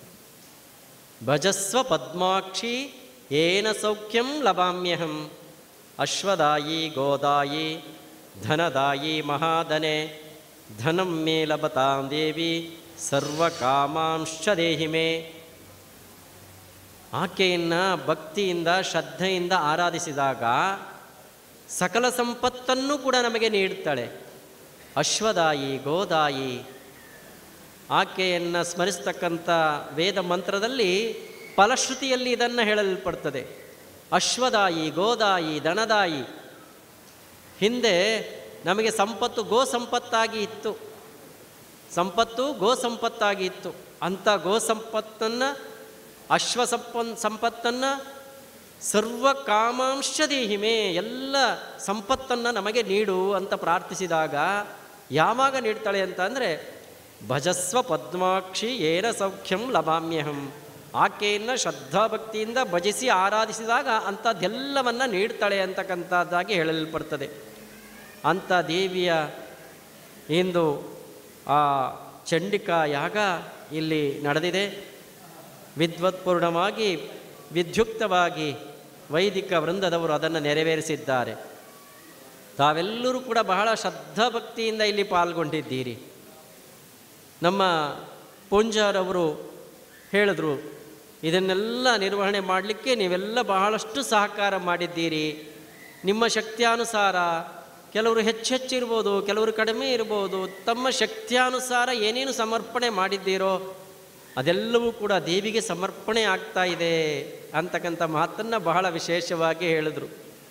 ಭಜಸ್ವ ಪದ್ಮಾಕ್ಷಿ ಏನ ಸೌಖ್ಯಂ ಲಭಾಮ್ಯಹಂ ಅಶ್ವದಾಯಿ ಗೋದಾಯಿ ಧನದಾಯಿ ಮಹಾಧನೆ ಧನಂ ಮೇ ಲಭತಾಂ ದೇವಿ ಸರ್ವಕಾಮಾಂಶ ದೇಹಿ ಮೇ ಆಕೆಯನ್ನು ಭಕ್ತಿಯಿಂದ ಶ್ರದ್ಧೆಯಿಂದ ಆರಾಧಿಸಿದಾಗ ಸಕಲ ಸಂಪತ್ತನ್ನು ಕೂಡ ನಮಗೆ ನೀಡುತ್ತಾಳೆ ಅಶ್ವದಾಯಿ ಗೋದಾಯಿ ಆಕೆಯನ್ನು ಸ್ಮರಿಸ್ತಕ್ಕಂಥ ವೇದ ಮಂತ್ರದಲ್ಲಿ ಫಲಶ್ರುತಿಯಲ್ಲಿ ಇದನ್ನು ಹೇಳಲ್ಪಡ್ತದೆ ಅಶ್ವದಾಯಿ ಗೋದಾಯಿ ದಣದಾಯಿ ಹಿಂದೆ ನಮಗೆ ಸಂಪತ್ತು ಗೋ ಸಂಪತ್ತಾಗಿ ಇತ್ತು ಸಂಪತ್ತು ಗೋ ಸಂಪತ್ತಾಗಿ ಇತ್ತು ಅಂಥ ಗೋ ಸಂಪತ್ತನ್ನು ಅಶ್ವ ಸಂಪ ಸಂಪತ್ತನ್ನು ಸರ್ವ ಕಾಮಾಂಶ ದೇಹಿಮೆ ಎಲ್ಲ ಸಂಪತ್ತನ್ನು ನಮಗೆ ನೀಡು ಅಂತ ಪ್ರಾರ್ಥಿಸಿದಾಗ ಯಾವಾಗ ನೀಡ್ತಾಳೆ ಅಂತ ಅಂದರೆ ಭಜಸ್ವ ಪದ್ಮಾಕ್ಷಿ ಏನ ಸೌಖ್ಯಂ ಲಭಾಮ್ಯಹಂ ಆಕೆಯನ್ನು ಶ್ರದ್ಧಾಭಕ್ತಿಯಿಂದ ಭಜಿಸಿ ಆರಾಧಿಸಿದಾಗ ಅಂಥದ್ದೆಲ್ಲವನ್ನು ನೀಡ್ತಾಳೆ ಅಂತಕ್ಕಂಥದ್ದಾಗಿ ಹೇಳಲ್ಪಡ್ತದೆ ಅಂಥ ದೇವಿಯ ಇಂದು ಆ ಚಂಡಿಕಾ ಯಾಗ ಇಲ್ಲಿ ನಡೆದಿದೆ ವಿದ್ವತ್ಪೂರ್ಣವಾಗಿ ವಿದ್ಯುಕ್ತವಾಗಿ ವೈದಿಕ ವೃಂದದವರು ಅದನ್ನು ನೆರವೇರಿಸಿದ್ದಾರೆ ತಾವೆಲ್ಲರೂ ಕೂಡ ಬಹಳ ಶ್ರದ್ಧಾಭಕ್ತಿಯಿಂದ ಇಲ್ಲಿ ಪಾಲ್ಗೊಂಡಿದ್ದೀರಿ ನಮ್ಮ ಪೂಂಜಾರವರು ಹೇಳಿದ್ರು ಇದನ್ನೆಲ್ಲ ನಿರ್ವಹಣೆ ಮಾಡಲಿಕ್ಕೆ ನೀವೆಲ್ಲ ಬಹಳಷ್ಟು ಸಹಕಾರ ಮಾಡಿದ್ದೀರಿ ನಿಮ್ಮ ಶಕ್ತಿಯಾನುಸಾರ ಕೆಲವರು ಹೆಚ್ಚೆಚ್ಚಿರ್ಬೋದು ಕೆಲವರು ಕಡಿಮೆ ಇರ್ಬೋದು ತಮ್ಮ ಶಕ್ತಿಯಾನುಸಾರ ಏನೇನು ಸಮರ್ಪಣೆ ಮಾಡಿದ್ದೀರೋ ಅದೆಲ್ಲವೂ ಕೂಡ ದೇವಿಗೆ ಸಮರ್ಪಣೆ ಆಗ್ತಾ ಇದೆ ಅಂತಕ್ಕಂಥ ಮಾತನ್ನು ಬಹಳ ವಿಶೇಷವಾಗಿ ಹೇಳಿದರು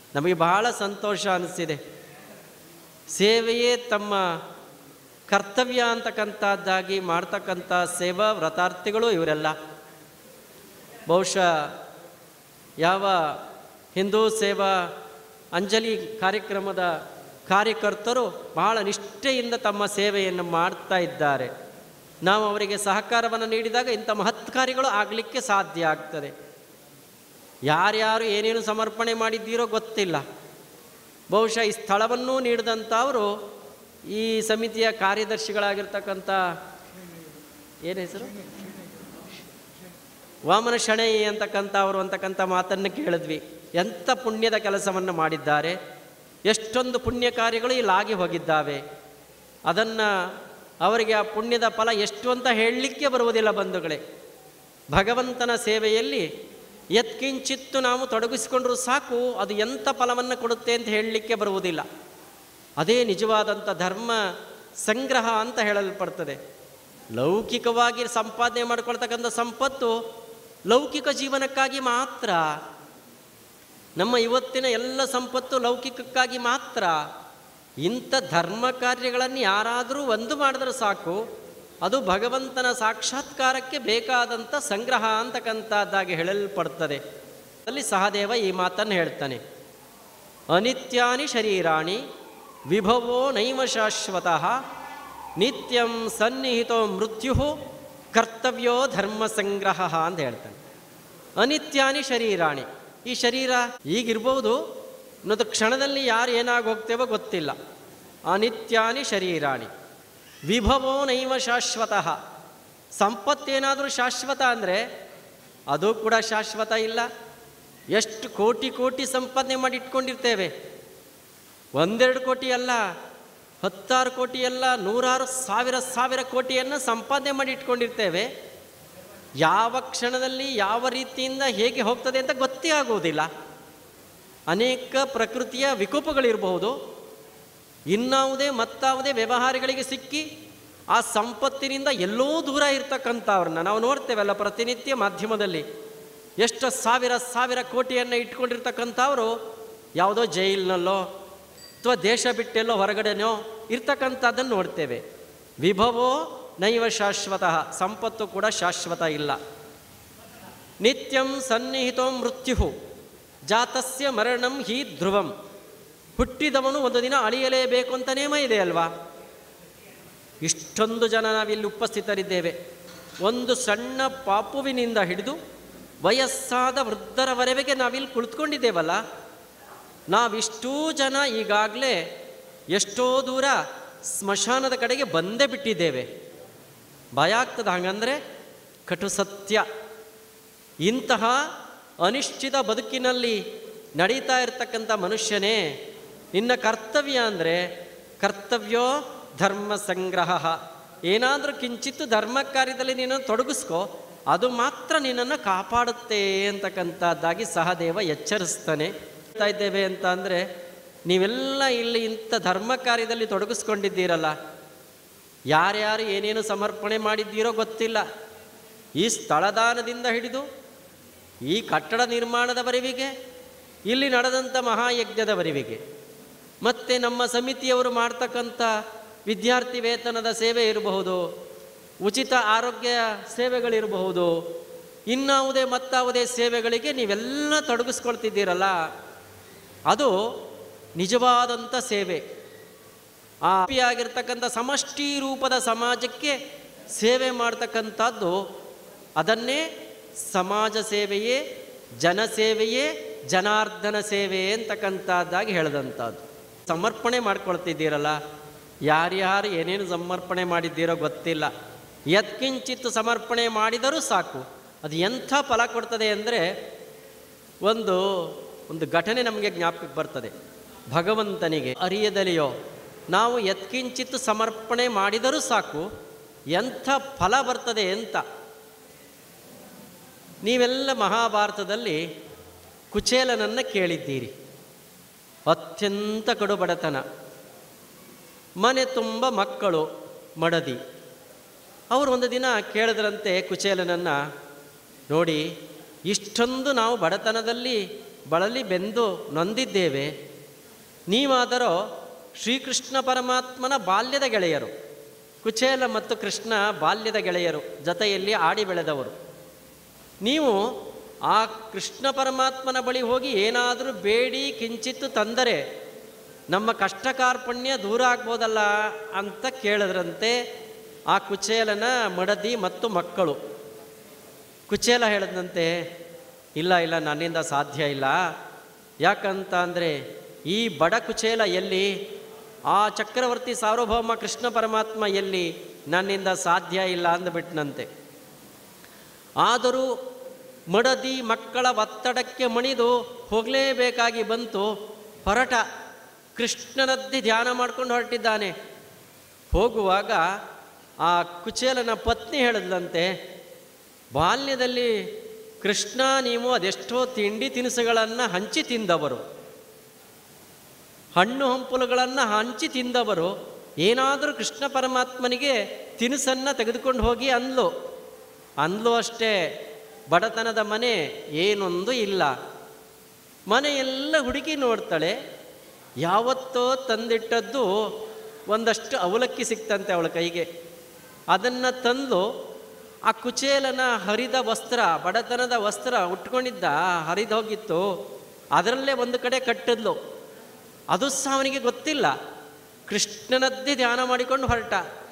ನಮಗೆ ಬಹಳ ಸಂತೋಷ ಅನಿಸಿದೆ ಸೇವೆಯೇ ತಮ್ಮ ಕರ್ತವ್ಯ ಅಂತಕ್ಕಂಥದ್ದಾಗಿ ಮಾಡ್ತಕ್ಕಂಥ ಸೇವಾ ವ್ರತಾರ್ಥಿಗಳು ಇವರೆಲ್ಲ ಬಹುಶಃ ಯಾವ ಹಿಂದೂ ಸೇವಾ ಅಂಜಲಿ ಕಾರ್ಯಕ್ರಮದ ಕಾರ್ಯಕರ್ತರು ಬಹಳ ನಿಷ್ಠೆಯಿಂದ ತಮ್ಮ ಸೇವೆಯನ್ನು ಮಾಡ್ತಾ ಇದ್ದಾರೆ ನಾವು ಅವರಿಗೆ ಸಹಕಾರವನ್ನು ನೀಡಿದಾಗ ಇಂಥ ಮಹತ್ ಕಾರ್ಯಗಳು ಆಗಲಿಕ್ಕೆ ಸಾಧ್ಯ ಆಗ್ತದೆ ಯಾರ್ಯಾರು ಏನೇನು ಸಮರ್ಪಣೆ ಮಾಡಿದ್ದೀರೋ ಗೊತ್ತಿಲ್ಲ ಬಹುಶಃ ಈ ಸ್ಥಳವನ್ನೂ ನೀಡಿದಂಥವರು ಈ ಸಮಿತಿಯ ಕಾರ್ಯದರ್ಶಿಗಳಾಗಿರ್ತಕ್ಕಂಥ ಏನು ಹೆಸರು ವಾಮನ ಶಣೈ ಅಂತಕ್ಕಂಥ ಅವರು ಅಂತಕ್ಕಂಥ ಮಾತನ್ನು ಕೇಳಿದ್ವಿ ಎಂಥ ಪುಣ್ಯದ ಕೆಲಸವನ್ನು ಮಾಡಿದ್ದಾರೆ ಎಷ್ಟೊಂದು ಪುಣ್ಯ ಕಾರ್ಯಗಳು ಇಲ್ಲಿ ಆಗಿ ಹೋಗಿದ್ದಾವೆ ಅದನ್ನು ಅವರಿಗೆ ಆ ಪುಣ್ಯದ ಫಲ ಎಷ್ಟು ಅಂತ ಹೇಳಲಿಕ್ಕೆ ಬರುವುದಿಲ್ಲ ಬಂಧುಗಳೇ ಭಗವಂತನ ಸೇವೆಯಲ್ಲಿ ಯತ್ಕಿಂಚಿತ್ತು ನಾವು ತೊಡಗಿಸಿಕೊಂಡ್ರೂ ಸಾಕು ಅದು ಎಂಥ ಫಲವನ್ನು ಕೊಡುತ್ತೆ ಅಂತ ಹೇಳಲಿಕ್ಕೆ ಬರುವುದಿಲ್ಲ ಅದೇ ನಿಜವಾದಂಥ ಧರ್ಮ ಸಂಗ್ರಹ ಅಂತ ಹೇಳಲ್ಪಡ್ತದೆ ಲೌಕಿಕವಾಗಿ ಸಂಪಾದನೆ ಮಾಡ್ಕೊಳ್ತಕ್ಕಂಥ ಸಂಪತ್ತು ಲೌಕಿಕ ಜೀವನಕ್ಕಾಗಿ ಮಾತ್ರ ನಮ್ಮ ಇವತ್ತಿನ ಎಲ್ಲ ಸಂಪತ್ತು ಲೌಕಿಕಕ್ಕಾಗಿ ಮಾತ್ರ ಇಂಥ ಧರ್ಮ ಕಾರ್ಯಗಳನ್ನು ಯಾರಾದರೂ ಒಂದು ಮಾಡಿದ್ರೆ ಸಾಕು ಅದು ಭಗವಂತನ ಸಾಕ್ಷಾತ್ಕಾರಕ್ಕೆ ಬೇಕಾದಂಥ ಸಂಗ್ರಹ ಅಂತಕ್ಕಂಥದ್ದಾಗಿ ಹೇಳಲ್ಪಡ್ತದೆ ಅಲ್ಲಿ ಸಹದೇವ ಈ ಮಾತನ್ನು ಹೇಳ್ತಾನೆ ಅನಿತ್ಯಾನಿ ಶರೀರಾಣಿ ವಿಭವೋ ನೈವ ಶಾಶ್ವತಃ ನಿತ್ಯಂ ಸನ್ನಿಹಿತೋ ಮೃತ್ಯು ಕರ್ತವ್ಯೋ ಧರ್ಮ ಸಂಗ್ರಹ ಅಂತ ಹೇಳ್ತಾನೆ ಅನಿತ್ಯಾನಿ ಶರೀರಾಣಿ ಈ ಶರೀರ ಈಗಿರ್ಬೋದು ಅನ್ನೋದು ಕ್ಷಣದಲ್ಲಿ ಯಾರು ಏನಾಗಿ ಹೋಗ್ತೇವೋ ಗೊತ್ತಿಲ್ಲ ಅನಿತ್ಯಾನಿ ಶರೀರಾಣಿ ವಿಭವೋ ನೈವ ಶಾಶ್ವತಃ ಸಂಪತ್ತೇನಾದರೂ ಶಾಶ್ವತ ಅಂದರೆ ಅದು ಕೂಡ ಶಾಶ್ವತ ಇಲ್ಲ ಎಷ್ಟು ಕೋಟಿ ಕೋಟಿ ಸಂಪಾದನೆ ಮಾಡಿ ಇಟ್ಕೊಂಡಿರ್ತೇವೆ ಒಂದೆರಡು ಕೋಟಿ ಅಲ್ಲ ಹತ್ತಾರು ಕೋಟಿ ಅಲ್ಲ ನೂರಾರು ಸಾವಿರ ಸಾವಿರ ಕೋಟಿಯನ್ನು ಸಂಪಾದನೆ ಮಾಡಿ ಇಟ್ಕೊಂಡಿರ್ತೇವೆ ಯಾವ ಕ್ಷಣದಲ್ಲಿ ಯಾವ ರೀತಿಯಿಂದ ಹೇಗೆ ಹೋಗ್ತದೆ ಅಂತ ಗೊತ್ತೇ ಆಗುವುದಿಲ್ಲ ಅನೇಕ ಪ್ರಕೃತಿಯ ವಿಕೋಪಗಳಿರಬಹುದು ಇನ್ನಾವುದೇ ಮತ್ತಾವುದೇ ವ್ಯವಹಾರಗಳಿಗೆ ಸಿಕ್ಕಿ ಆ ಸಂಪತ್ತಿನಿಂದ ಎಲ್ಲೋ ದೂರ ಇರ್ತಕ್ಕಂಥವ್ರನ್ನ ನಾವು ನೋಡ್ತೇವಲ್ಲ ಪ್ರತಿನಿತ್ಯ ಮಾಧ್ಯಮದಲ್ಲಿ ಎಷ್ಟು ಸಾವಿರ ಸಾವಿರ ಕೋಟಿಯನ್ನು ಇಟ್ಕೊಂಡಿರ್ತಕ್ಕಂಥವ್ರು ಯಾವುದೋ ಜೈಲಿನಲ್ಲೋ ಅಥವಾ ದೇಶ ಬಿಟ್ಟೆಲ್ಲೋ ಹೊರಗಡೆನೋ ಇರ್ತಕ್ಕಂಥದ್ದನ್ನು ನೋಡ್ತೇವೆ ವಿಭವೋ ನೈವ ಶಾಶ್ವತಃ ಸಂಪತ್ತು ಕೂಡ ಶಾಶ್ವತ ಇಲ್ಲ ನಿತ್ಯಂ ಸನ್ನಿಹಿತೋ ಮೃತ್ಯು ಜಾತಸ್ಯ ಮರಣಂ ಹಿ ಧ್ರುವಂ ಹುಟ್ಟಿದವನು ಒಂದು ದಿನ ಅಳಿಯಲೇಬೇಕು ಅಂತ ನೇಮ ಇದೆ ಅಲ್ವಾ ಇಷ್ಟೊಂದು ಜನ ನಾವಿಲ್ಲಿ ಉಪಸ್ಥಿತರಿದ್ದೇವೆ ಒಂದು ಸಣ್ಣ ಪಾಪುವಿನಿಂದ ಹಿಡಿದು ವಯಸ್ಸಾದ ವೃದ್ಧರವರೆಗೆ ನಾವಿಲ್ಲಿ ಕುಳಿತುಕೊಂಡಿದ್ದೇವಲ್ಲ ನಾವಿಷ್ಟೂ ಜನ ಈಗಾಗಲೇ ಎಷ್ಟೋ ದೂರ ಸ್ಮಶಾನದ ಕಡೆಗೆ ಬಂದೇ ಬಿಟ್ಟಿದ್ದೇವೆ ಭಯ ಆಗ್ತದೆ ಹಾಗಂದರೆ ಕಟು ಸತ್ಯ ಇಂತಹ ಅನಿಶ್ಚಿತ ಬದುಕಿನಲ್ಲಿ ನಡೀತಾ ಇರತಕ್ಕಂಥ ಮನುಷ್ಯನೇ ನಿನ್ನ ಕರ್ತವ್ಯ ಅಂದರೆ ಕರ್ತವ್ಯೋ ಧರ್ಮ ಸಂಗ್ರಹ ಏನಾದರೂ ಕಿಂಚಿತ್ತು ಧರ್ಮ ಕಾರ್ಯದಲ್ಲಿ ನೀನನ್ನು ತೊಡಗಿಸ್ಕೋ ಅದು ಮಾತ್ರ ನಿನ್ನನ್ನು ಕಾಪಾಡುತ್ತೆ ಅಂತಕ್ಕಂಥದ್ದಾಗಿ ಸಹದೇವ ಎಚ್ಚರಿಸ್ತಾನೆ ಹೇಳ್ತಾ ಇದ್ದೇವೆ ಅಂತ ಅಂದರೆ ನೀವೆಲ್ಲ ಇಲ್ಲಿ ಇಂಥ ಧರ್ಮ ಕಾರ್ಯದಲ್ಲಿ ತೊಡಗಿಸ್ಕೊಂಡಿದ್ದೀರಲ್ಲ ಯಾರ್ಯಾರು ಏನೇನು ಸಮರ್ಪಣೆ ಮಾಡಿದ್ದೀರೋ ಗೊತ್ತಿಲ್ಲ ಈ ಸ್ಥಳದಾನದಿಂದ ಹಿಡಿದು ಈ ಕಟ್ಟಡ ನಿರ್ಮಾಣದವರೆವಿಗೆ ಇಲ್ಲಿ ನಡೆದಂಥ ಮಹಾಯಜ್ಞದವರೆವಿಗೆ ಮತ್ತು ನಮ್ಮ ಸಮಿತಿಯವರು ಮಾಡ್ತಕ್ಕಂಥ ವಿದ್ಯಾರ್ಥಿ ವೇತನದ ಸೇವೆ ಇರಬಹುದು ಉಚಿತ ಆರೋಗ್ಯ ಸೇವೆಗಳಿರಬಹುದು ಇನ್ನಾವುದೇ ಮತ್ತಾವುದೇ ಸೇವೆಗಳಿಗೆ ನೀವೆಲ್ಲ ತೊಡಗಿಸ್ಕೊಳ್ತಿದ್ದೀರಲ್ಲ ಅದು ನಿಜವಾದಂಥ ಸೇವೆ ಆ ಆಗಿರ್ತಕ್ಕಂಥ ಸಮಷ್ಟಿ ರೂಪದ ಸಮಾಜಕ್ಕೆ ಸೇವೆ ಮಾಡ್ತಕ್ಕಂಥದ್ದು ಅದನ್ನೇ ಸಮಾಜ ಸೇವೆಯೇ ಜನಸೇವೆಯೇ ಜನಾರ್ದನ ಸೇವೆ ಅಂತಕ್ಕಂಥದ್ದಾಗಿ ಹೇಳಿದಂಥದ್ದು ಸಮರ್ಪಣೆ ಮಾಡ್ಕೊಳ್ತಿದ್ದೀರಲ್ಲ ಯಾರ್ಯಾರು ಏನೇನು ಸಮರ್ಪಣೆ ಮಾಡಿದ್ದೀರೋ ಗೊತ್ತಿಲ್ಲ ಯತ್ಕಿಂಚಿತ್ತು ಸಮರ್ಪಣೆ ಮಾಡಿದರೂ ಸಾಕು ಅದು ಎಂಥ ಫಲ ಕೊಡ್ತದೆ ಅಂದರೆ ಒಂದು ಒಂದು ಘಟನೆ ನಮಗೆ ಜ್ಞಾಪಕಕ್ಕೆ ಬರ್ತದೆ ಭಗವಂತನಿಗೆ ಅರಿಯದಲೆಯೋ ನಾವು ಯತ್ಕಿಂಚಿತ್ತು ಸಮರ್ಪಣೆ ಮಾಡಿದರೂ ಸಾಕು ಎಂಥ ಫಲ ಬರ್ತದೆ ಅಂತ ನೀವೆಲ್ಲ ಮಹಾಭಾರತದಲ್ಲಿ ಕುಚೇಲನನ್ನು ಕೇಳಿದ್ದೀರಿ ಅತ್ಯಂತ ಕಡುಬಡತನ ಮನೆ ತುಂಬ ಮಕ್ಕಳು ಮಡದಿ ಅವರು ಒಂದು ದಿನ ಕೇಳಿದ್ರಂತೆ ಕುಚೇಲನನ್ನು ನೋಡಿ ಇಷ್ಟೊಂದು ನಾವು ಬಡತನದಲ್ಲಿ ಬಳಲಿ ಬೆಂದು ನೊಂದಿದ್ದೇವೆ ನೀವಾದರೋ ಶ್ರೀಕೃಷ್ಣ ಪರಮಾತ್ಮನ ಬಾಲ್ಯದ ಗೆಳೆಯರು ಕುಚೇಲ ಮತ್ತು ಕೃಷ್ಣ ಬಾಲ್ಯದ ಗೆಳೆಯರು ಜೊತೆಯಲ್ಲಿ ಆಡಿ ಬೆಳೆದವರು ನೀವು ಆ ಕೃಷ್ಣ ಪರಮಾತ್ಮನ ಬಳಿ ಹೋಗಿ ಏನಾದರೂ ಬೇಡಿ ಕಿಂಚಿತ್ತು ತಂದರೆ ನಮ್ಮ ಕಷ್ಟ ಕಾರ್ಪಣ್ಯ ದೂರ ಆಗ್ಬೋದಲ್ಲ ಅಂತ ಕೇಳಿದ್ರಂತೆ ಆ ಕುಚೇಲನ ಮಡದಿ ಮತ್ತು ಮಕ್ಕಳು ಕುಚೇಲ ಹೇಳಿದಂತೆ ಇಲ್ಲ ಇಲ್ಲ ನನ್ನಿಂದ ಸಾಧ್ಯ ಇಲ್ಲ ಯಾಕಂತ ಅಂದರೆ ಈ ಬಡ ಕುಚೇಲ ಎಲ್ಲಿ ಆ ಚಕ್ರವರ್ತಿ ಸಾರ್ವಭೌಮ ಕೃಷ್ಣ ಪರಮಾತ್ಮ ಎಲ್ಲಿ ನನ್ನಿಂದ ಸಾಧ್ಯ ಇಲ್ಲ ಅಂದ್ಬಿಟ್ನಂತೆ ಆದರೂ ಮಡದಿ ಮಕ್ಕಳ ಒತ್ತಡಕ್ಕೆ ಮಣಿದು ಹೋಗಲೇಬೇಕಾಗಿ ಬಂತು ಹೊರಟ ಕೃಷ್ಣನದ್ದಿ ಧ್ಯಾನ ಮಾಡ್ಕೊಂಡು ಹೊರಟಿದ್ದಾನೆ ಹೋಗುವಾಗ ಆ ಕುಚೇಲನ ಪತ್ನಿ ಹೇಳಿದ್ಲಂತೆ ಬಾಲ್ಯದಲ್ಲಿ ಕೃಷ್ಣ ನೀವು ಅದೆಷ್ಟೋ ತಿಂಡಿ ತಿನಿಸುಗಳನ್ನು ಹಂಚಿ ತಿಂದವರು ಹಣ್ಣು ಹಂಪಲುಗಳನ್ನು ಹಂಚಿ ತಿಂದವರು ಏನಾದರೂ ಕೃಷ್ಣ ಪರಮಾತ್ಮನಿಗೆ ತಿನಿಸನ್ನು ತೆಗೆದುಕೊಂಡು ಹೋಗಿ ಅಂದ್ಲು ಅಂದ್ಲು ಅಷ್ಟೇ ಬಡತನದ ಮನೆ ಏನೊಂದು ಇಲ್ಲ ಮನೆಯೆಲ್ಲ ಹುಡುಕಿ ನೋಡ್ತಾಳೆ ಯಾವತ್ತೋ ತಂದಿಟ್ಟದ್ದು ಒಂದಷ್ಟು ಅವಲಕ್ಕಿ ಸಿಕ್ತಂತೆ ಅವಳ ಕೈಗೆ ಅದನ್ನು ತಂದು ಆ ಕುಚೇಲನ ಹರಿದ ವಸ್ತ್ರ ಬಡತನದ ವಸ್ತ್ರ ಉಟ್ಕೊಂಡಿದ್ದ ಹರಿದು ಹೋಗಿತ್ತು ಅದರಲ್ಲೇ ಒಂದು ಕಡೆ ಕಟ್ಟಿದ್ಲು ಅದು ಸಹ ಅವನಿಗೆ ಗೊತ್ತಿಲ್ಲ ಕೃಷ್ಣನದ್ದೇ ಧ್ಯಾನ ಮಾಡಿಕೊಂಡು ಹೊರಟ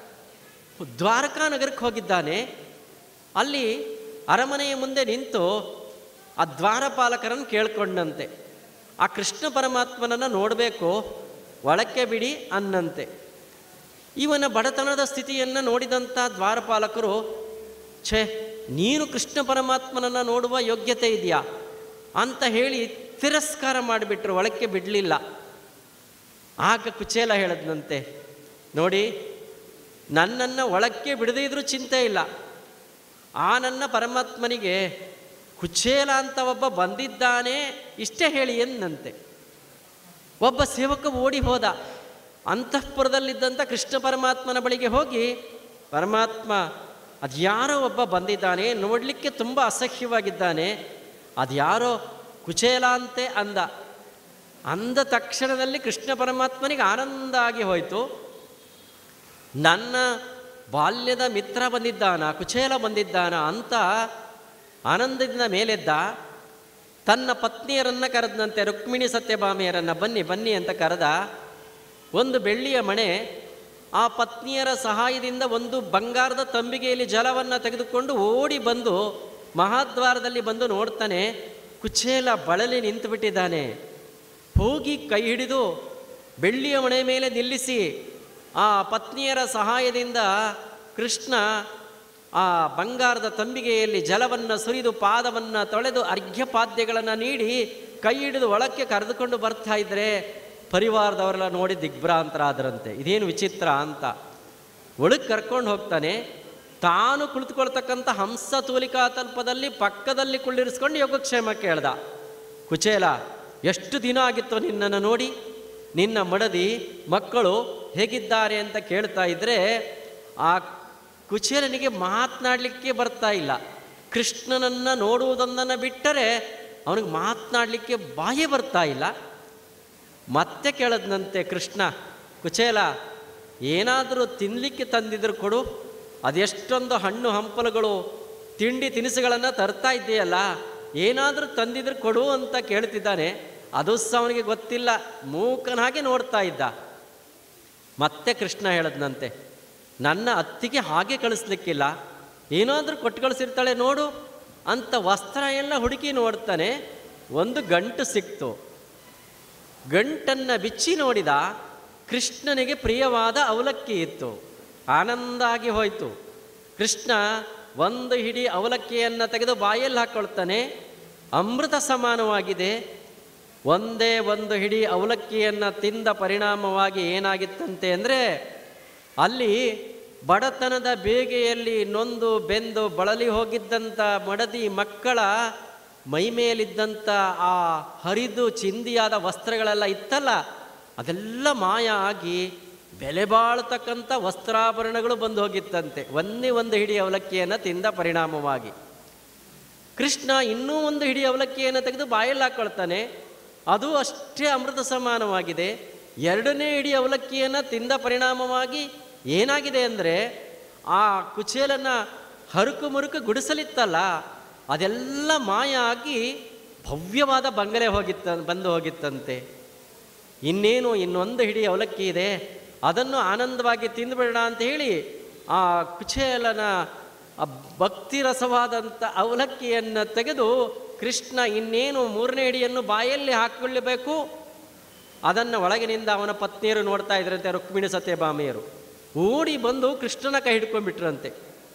ದ್ವಾರಕಾ ನಗರಕ್ಕೆ ಹೋಗಿದ್ದಾನೆ ಅಲ್ಲಿ ಅರಮನೆಯ ಮುಂದೆ ನಿಂತು ಆ ದ್ವಾರಪಾಲಕರನ್ನು ಕೇಳ್ಕೊಂಡಂತೆ ಆ ಕೃಷ್ಣ ಪರಮಾತ್ಮನನ್ನು ನೋಡಬೇಕು ಒಳಕ್ಕೆ ಬಿಡಿ ಅನ್ನಂತೆ ಇವನ ಬಡತನದ ಸ್ಥಿತಿಯನ್ನು ನೋಡಿದಂಥ ದ್ವಾರಪಾಲಕರು ಛೇ ನೀನು ಕೃಷ್ಣ ಪರಮಾತ್ಮನನ್ನು ನೋಡುವ ಯೋಗ್ಯತೆ ಇದೆಯಾ ಅಂತ ಹೇಳಿ ತಿರಸ್ಕಾರ ಮಾಡಿಬಿಟ್ರು ಒಳಕ್ಕೆ ಬಿಡಲಿಲ್ಲ ಆಗ ಕುಚೇಲ ಹೇಳದ್ನಂತೆ ನೋಡಿ ನನ್ನನ್ನು ಒಳಕ್ಕೆ ಬಿಡದೇ ಇದ್ರೂ ಚಿಂತೆ ಇಲ್ಲ ಆ ನನ್ನ ಪರಮಾತ್ಮನಿಗೆ ಕುಚೇಲ ಅಂತ ಒಬ್ಬ ಬಂದಿದ್ದಾನೆ ಇಷ್ಟೇ ಹೇಳಿ ಎಂದಂತೆ ಒಬ್ಬ ಸೇವಕ ಓಡಿ ಹೋದ ಅಂತಃಪುರದಲ್ಲಿದ್ದಂಥ ಕೃಷ್ಣ ಪರಮಾತ್ಮನ ಬಳಿಗೆ ಹೋಗಿ ಪರಮಾತ್ಮ ಅದ್ಯಾರೋ ಒಬ್ಬ ಬಂದಿದ್ದಾನೆ ನೋಡಲಿಕ್ಕೆ ತುಂಬ ಅಸಹ್ಯವಾಗಿದ್ದಾನೆ ಅದ್ಯಾರೋ ಕುಚೇಲ ಅಂತೆ ಅಂದ ಅಂದ ತಕ್ಷಣದಲ್ಲಿ ಕೃಷ್ಣ ಪರಮಾತ್ಮನಿಗೆ ಆನಂದ ಆಗಿ ಹೋಯಿತು ನನ್ನ ಬಾಲ್ಯದ ಮಿತ್ರ ಬಂದಿದ್ದಾನ ಕುಚೇಲ ಬಂದಿದ್ದಾನ ಅಂತ ಆನಂದದಿಂದ ಮೇಲೆದ್ದ ತನ್ನ ಪತ್ನಿಯರನ್ನು ಕರೆದಂತೆ ರುಕ್ಮಿಣಿ ಸತ್ಯಭಾಮಿಯರನ್ನು ಬನ್ನಿ ಬನ್ನಿ ಅಂತ ಕರೆದ ಒಂದು ಬೆಳ್ಳಿಯ ಮಣೆ ಆ ಪತ್ನಿಯರ ಸಹಾಯದಿಂದ ಒಂದು ಬಂಗಾರದ ತಂಬಿಗೆಯಲ್ಲಿ ಜಲವನ್ನು ತೆಗೆದುಕೊಂಡು ಓಡಿ ಬಂದು ಮಹಾದ್ವಾರದಲ್ಲಿ ಬಂದು ನೋಡ್ತಾನೆ ಕುಚೇಲ ಬಳಲಿ ನಿಂತುಬಿಟ್ಟಿದ್ದಾನೆ ಹೋಗಿ ಕೈ ಹಿಡಿದು ಬೆಳ್ಳಿಯ ಮಣೆ ಮೇಲೆ ನಿಲ್ಲಿಸಿ ಆ ಪತ್ನಿಯರ ಸಹಾಯದಿಂದ ಕೃಷ್ಣ ಆ ಬಂಗಾರದ ತಂಬಿಗೆಯಲ್ಲಿ ಜಲವನ್ನು ಸುರಿದು ಪಾದವನ್ನು ತೊಳೆದು ಅರ್ಘ್ಯಪಾದ್ಯಗಳನ್ನು ನೀಡಿ ಕೈ ಹಿಡಿದು ಒಳಕ್ಕೆ ಕರೆದುಕೊಂಡು ಬರ್ತಾ ಇದ್ದರೆ ಪರಿವಾರದವರೆಲ್ಲ ನೋಡಿ ದಿಗ್ಭ್ರಾಂತರಾದರಂತೆ ಇದೇನು ವಿಚಿತ್ರ ಅಂತ ಒಳಗೆ ಕರ್ಕೊಂಡು ಹೋಗ್ತಾನೆ ತಾನು ಕುಳಿತುಕೊಳ್ತಕ್ಕಂಥ ಹಂಸ ತೂಲಿಕಾ ತಲ್ಪದಲ್ಲಿ ಪಕ್ಕದಲ್ಲಿ ಕುಳ್ಳಿರಿಸ್ಕೊಂಡು ಯೋಗಕ್ಷೇಮ ಕೇಳ್ದ ಕುಚೇಲ ಎಷ್ಟು ದಿನ ಆಗಿತ್ತು ನಿನ್ನನ್ನು ನೋಡಿ ನಿನ್ನ ಮಡದಿ ಮಕ್ಕಳು ಹೇಗಿದ್ದಾರೆ ಅಂತ ಕೇಳ್ತಾ ಇದ್ದರೆ ಆ ಕುಚೇಲನಿಗೆ ಮಾತನಾಡಲಿಕ್ಕೆ ಬರ್ತಾ ಇಲ್ಲ ಕೃಷ್ಣನನ್ನು ನೋಡುವುದೊಂದನ್ನು ಬಿಟ್ಟರೆ ಅವನಿಗೆ ಮಾತನಾಡಲಿಕ್ಕೆ ಬಾಯೇ ಬರ್ತಾ ಇಲ್ಲ ಮತ್ತೆ ಕೇಳದ್ನಂತೆ ಕೃಷ್ಣ ಕುಚೇಲ ಏನಾದರೂ ತಿನ್ನಲಿಕ್ಕೆ ತಂದಿದ್ರು ಕೊಡು ಅದೆಷ್ಟೊಂದು ಹಣ್ಣು ಹಂಪಲುಗಳು ತಿಂಡಿ ತಿನಿಸುಗಳನ್ನು ತರ್ತಾ ಇದ್ದೀಯಲ್ಲ ಏನಾದರೂ ತಂದಿದ್ರೆ ಕೊಡು ಅಂತ ಕೇಳ್ತಿದ್ದಾನೆ ಅದು ಸಹ ಅವನಿಗೆ ಗೊತ್ತಿಲ್ಲ ಮೂಕನಾಗೆ ನೋಡ್ತಾ ಇದ್ದ ಮತ್ತೆ ಕೃಷ್ಣ ಹೇಳದ್ನಂತೆ ನನ್ನ ಅತ್ತಿಗೆ ಹಾಗೆ ಕಳಿಸ್ಲಿಕ್ಕಿಲ್ಲ ಏನಾದರೂ ಕೊಟ್ಟು ಕಳಿಸಿರ್ತಾಳೆ ನೋಡು ಅಂತ ವಸ್ತ್ರ ಎಲ್ಲ ಹುಡುಕಿ ನೋಡ್ತಾನೆ ಒಂದು ಗಂಟು ಸಿಕ್ತು ಗಂಟನ್ನು ಬಿಚ್ಚಿ ನೋಡಿದ ಕೃಷ್ಣನಿಗೆ ಪ್ರಿಯವಾದ ಅವಲಕ್ಕಿ ಇತ್ತು ಆನಂದ ಆಗಿ ಹೋಯಿತು ಕೃಷ್ಣ ಒಂದು ಹಿಡಿ ಅವಲಕ್ಕಿಯನ್ನು ತೆಗೆದು ಬಾಯಲ್ಲಿ ಹಾಕ್ಕೊಳ್ತಾನೆ ಅಮೃತ ಸಮಾನವಾಗಿದೆ ಒಂದೇ ಒಂದು ಹಿಡಿ ಅವಲಕ್ಕಿಯನ್ನು ತಿಂದ ಪರಿಣಾಮವಾಗಿ ಏನಾಗಿತ್ತಂತೆ ಅಂದರೆ ಅಲ್ಲಿ ಬಡತನದ ಬೇಗೆಯಲ್ಲಿ ನೊಂದು ಬೆಂದು ಬಳಲಿ ಹೋಗಿದ್ದಂಥ ಮಡದಿ ಮಕ್ಕಳ ಮೈಮೇಲಿದ್ದಂಥ ಆ ಹರಿದು ಚಿಂದಿಯಾದ ವಸ್ತ್ರಗಳೆಲ್ಲ ಇತ್ತಲ್ಲ ಅದೆಲ್ಲ ಮಾಯ ಆಗಿ ಬೆಲೆ ಬಾಳ್ತಕ್ಕಂಥ ವಸ್ತ್ರಾಭರಣಗಳು ಬಂದು ಹೋಗಿತ್ತಂತೆ ಒಂದೇ ಒಂದು ಹಿಡಿ ಅವಲಕ್ಕಿಯನ್ನು ತಿಂದ ಪರಿಣಾಮವಾಗಿ ಕೃಷ್ಣ ಇನ್ನೂ ಒಂದು ಹಿಡಿ ಅವಲಕ್ಕಿಯನ್ನು ತೆಗೆದು ಬಾಯಲ್ಲಿ ಹಾಕ್ಕೊಳ್ತಾನೆ ಅದು ಅಷ್ಟೇ ಅಮೃತ ಸಮಾನವಾಗಿದೆ ಎರಡನೇ ಹಿಡಿ ಅವಲಕ್ಕಿಯನ್ನು ತಿಂದ ಪರಿಣಾಮವಾಗಿ ಏನಾಗಿದೆ ಅಂದರೆ ಆ ಕುಚೇಲನ ಹರುಕು ಮುರುಕು ಗುಡಿಸಲಿತ್ತಲ್ಲ ಅದೆಲ್ಲ ಮಾಯ ಆಗಿ ಭವ್ಯವಾದ ಬಂಗಲೆ ಹೋಗಿತ್ತ ಬಂದು ಹೋಗಿತ್ತಂತೆ ಇನ್ನೇನು ಇನ್ನೊಂದು ಹಿಡಿ ಅವಲಕ್ಕಿ ಇದೆ ಅದನ್ನು ಆನಂದವಾಗಿ ತಿಂದುಬಿಡೋಣ ಅಂತ ಹೇಳಿ ಆ ಕುಚೇಲನ ಆ ಭಕ್ತಿ ರಸವಾದಂಥ ಅವಲಕ್ಕಿಯನ್ನು ತೆಗೆದು ಕೃಷ್ಣ ಇನ್ನೇನು ಮೂರನೇ ಹಿಡಿಯನ್ನು ಬಾಯಲ್ಲಿ ಹಾಕಿಕೊಳ್ಳಬೇಕು ಅದನ್ನು ಒಳಗಿನಿಂದ ಅವನ ಪತ್ನಿಯರು ನೋಡ್ತಾ ಇದ್ರಂತೆ ರುಕ್ಮಿಣಿ ಸತ್ಯಭಾಮಿಯರು ಓಡಿ ಬಂದು ಕೃಷ್ಣನ ಕೈ ಹಿಡ್ಕೊಂಡ್ಬಿಟ್ರಂತೆ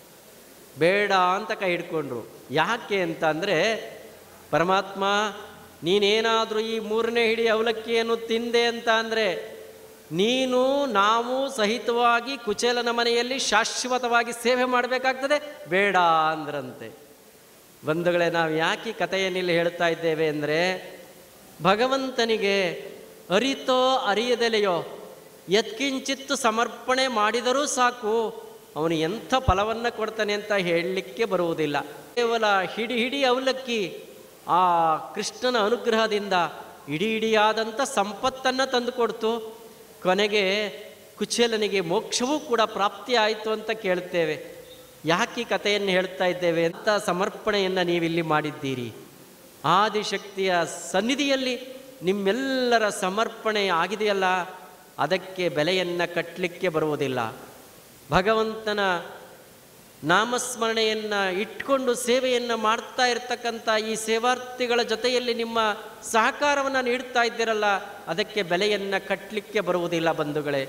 ಬೇಡ ಅಂತ ಕೈ ಹಿಡ್ಕೊಂಡ್ರು ಯಾಕೆ ಅಂತ ಅಂದರೆ ಪರಮಾತ್ಮ ನೀನೇನಾದರೂ ಈ ಮೂರನೇ ಹಿಡಿ ಅವಲಕ್ಕಿಯನ್ನು ತಿಂದೆ ಅಂತ ಅಂದರೆ ನೀನು ನಾವು ಸಹಿತವಾಗಿ ಕುಚೇಲನ ಮನೆಯಲ್ಲಿ ಶಾಶ್ವತವಾಗಿ ಸೇವೆ ಮಾಡಬೇಕಾಗ್ತದೆ ಬೇಡ ಅಂದ್ರಂತೆ ಬಂಧುಗಳೇ ನಾವು ಯಾಕೆ ಈ ಕಥೆಯನ್ನಿಲ್ಲಿ ಹೇಳ್ತಾ ಇದ್ದೇವೆ ಅಂದರೆ ಭಗವಂತನಿಗೆ ಅರಿತೋ ಅರಿಯದೆಲೆಯೋ ಯತ್ಕಿಂಚಿತ್ತು ಸಮರ್ಪಣೆ ಮಾಡಿದರೂ ಸಾಕು ಅವನು ಎಂಥ ಫಲವನ್ನು ಕೊಡ್ತಾನೆ ಅಂತ ಹೇಳಲಿಕ್ಕೆ ಬರುವುದಿಲ್ಲ ಕೇವಲ ಹಿಡಿ ಹಿಡಿ ಅವಲಕ್ಕಿ ಆ ಕೃಷ್ಣನ ಅನುಗ್ರಹದಿಂದ ಇಡೀ ಇಡಿಯಾದಂಥ ಸಂಪತ್ತನ್ನು ತಂದುಕೊಡ್ತು ಕೊನೆಗೆ ಕುಚೇಲನಿಗೆ ಮೋಕ್ಷವೂ ಕೂಡ ಪ್ರಾಪ್ತಿ ಆಯಿತು ಅಂತ ಕೇಳ್ತೇವೆ ಯಾಕೆ ಈ ಕಥೆಯನ್ನು ಹೇಳ್ತಾ ಇದ್ದೇವೆ ಅಂತ ಸಮರ್ಪಣೆಯನ್ನು ನೀವಿಲ್ಲಿ ಮಾಡಿದ್ದೀರಿ ಆದಿಶಕ್ತಿಯ ಸನ್ನಿಧಿಯಲ್ಲಿ ನಿಮ್ಮೆಲ್ಲರ ಸಮರ್ಪಣೆ ಆಗಿದೆಯಲ್ಲ ಅದಕ್ಕೆ ಬೆಲೆಯನ್ನು ಕಟ್ಟಲಿಕ್ಕೆ ಬರುವುದಿಲ್ಲ ಭಗವಂತನ ನಾಮಸ್ಮರಣೆಯನ್ನು ಇಟ್ಕೊಂಡು ಸೇವೆಯನ್ನು ಮಾಡ್ತಾ ಇರ್ತಕ್ಕಂಥ ಈ ಸೇವಾರ್ಥಿಗಳ ಜೊತೆಯಲ್ಲಿ ನಿಮ್ಮ ಸಹಕಾರವನ್ನು ನೀಡ್ತಾ ಇದ್ದೀರಲ್ಲ ಅದಕ್ಕೆ ಬೆಲೆಯನ್ನು ಕಟ್ಟಲಿಕ್ಕೆ ಬರುವುದಿಲ್ಲ ಬಂಧುಗಳೇ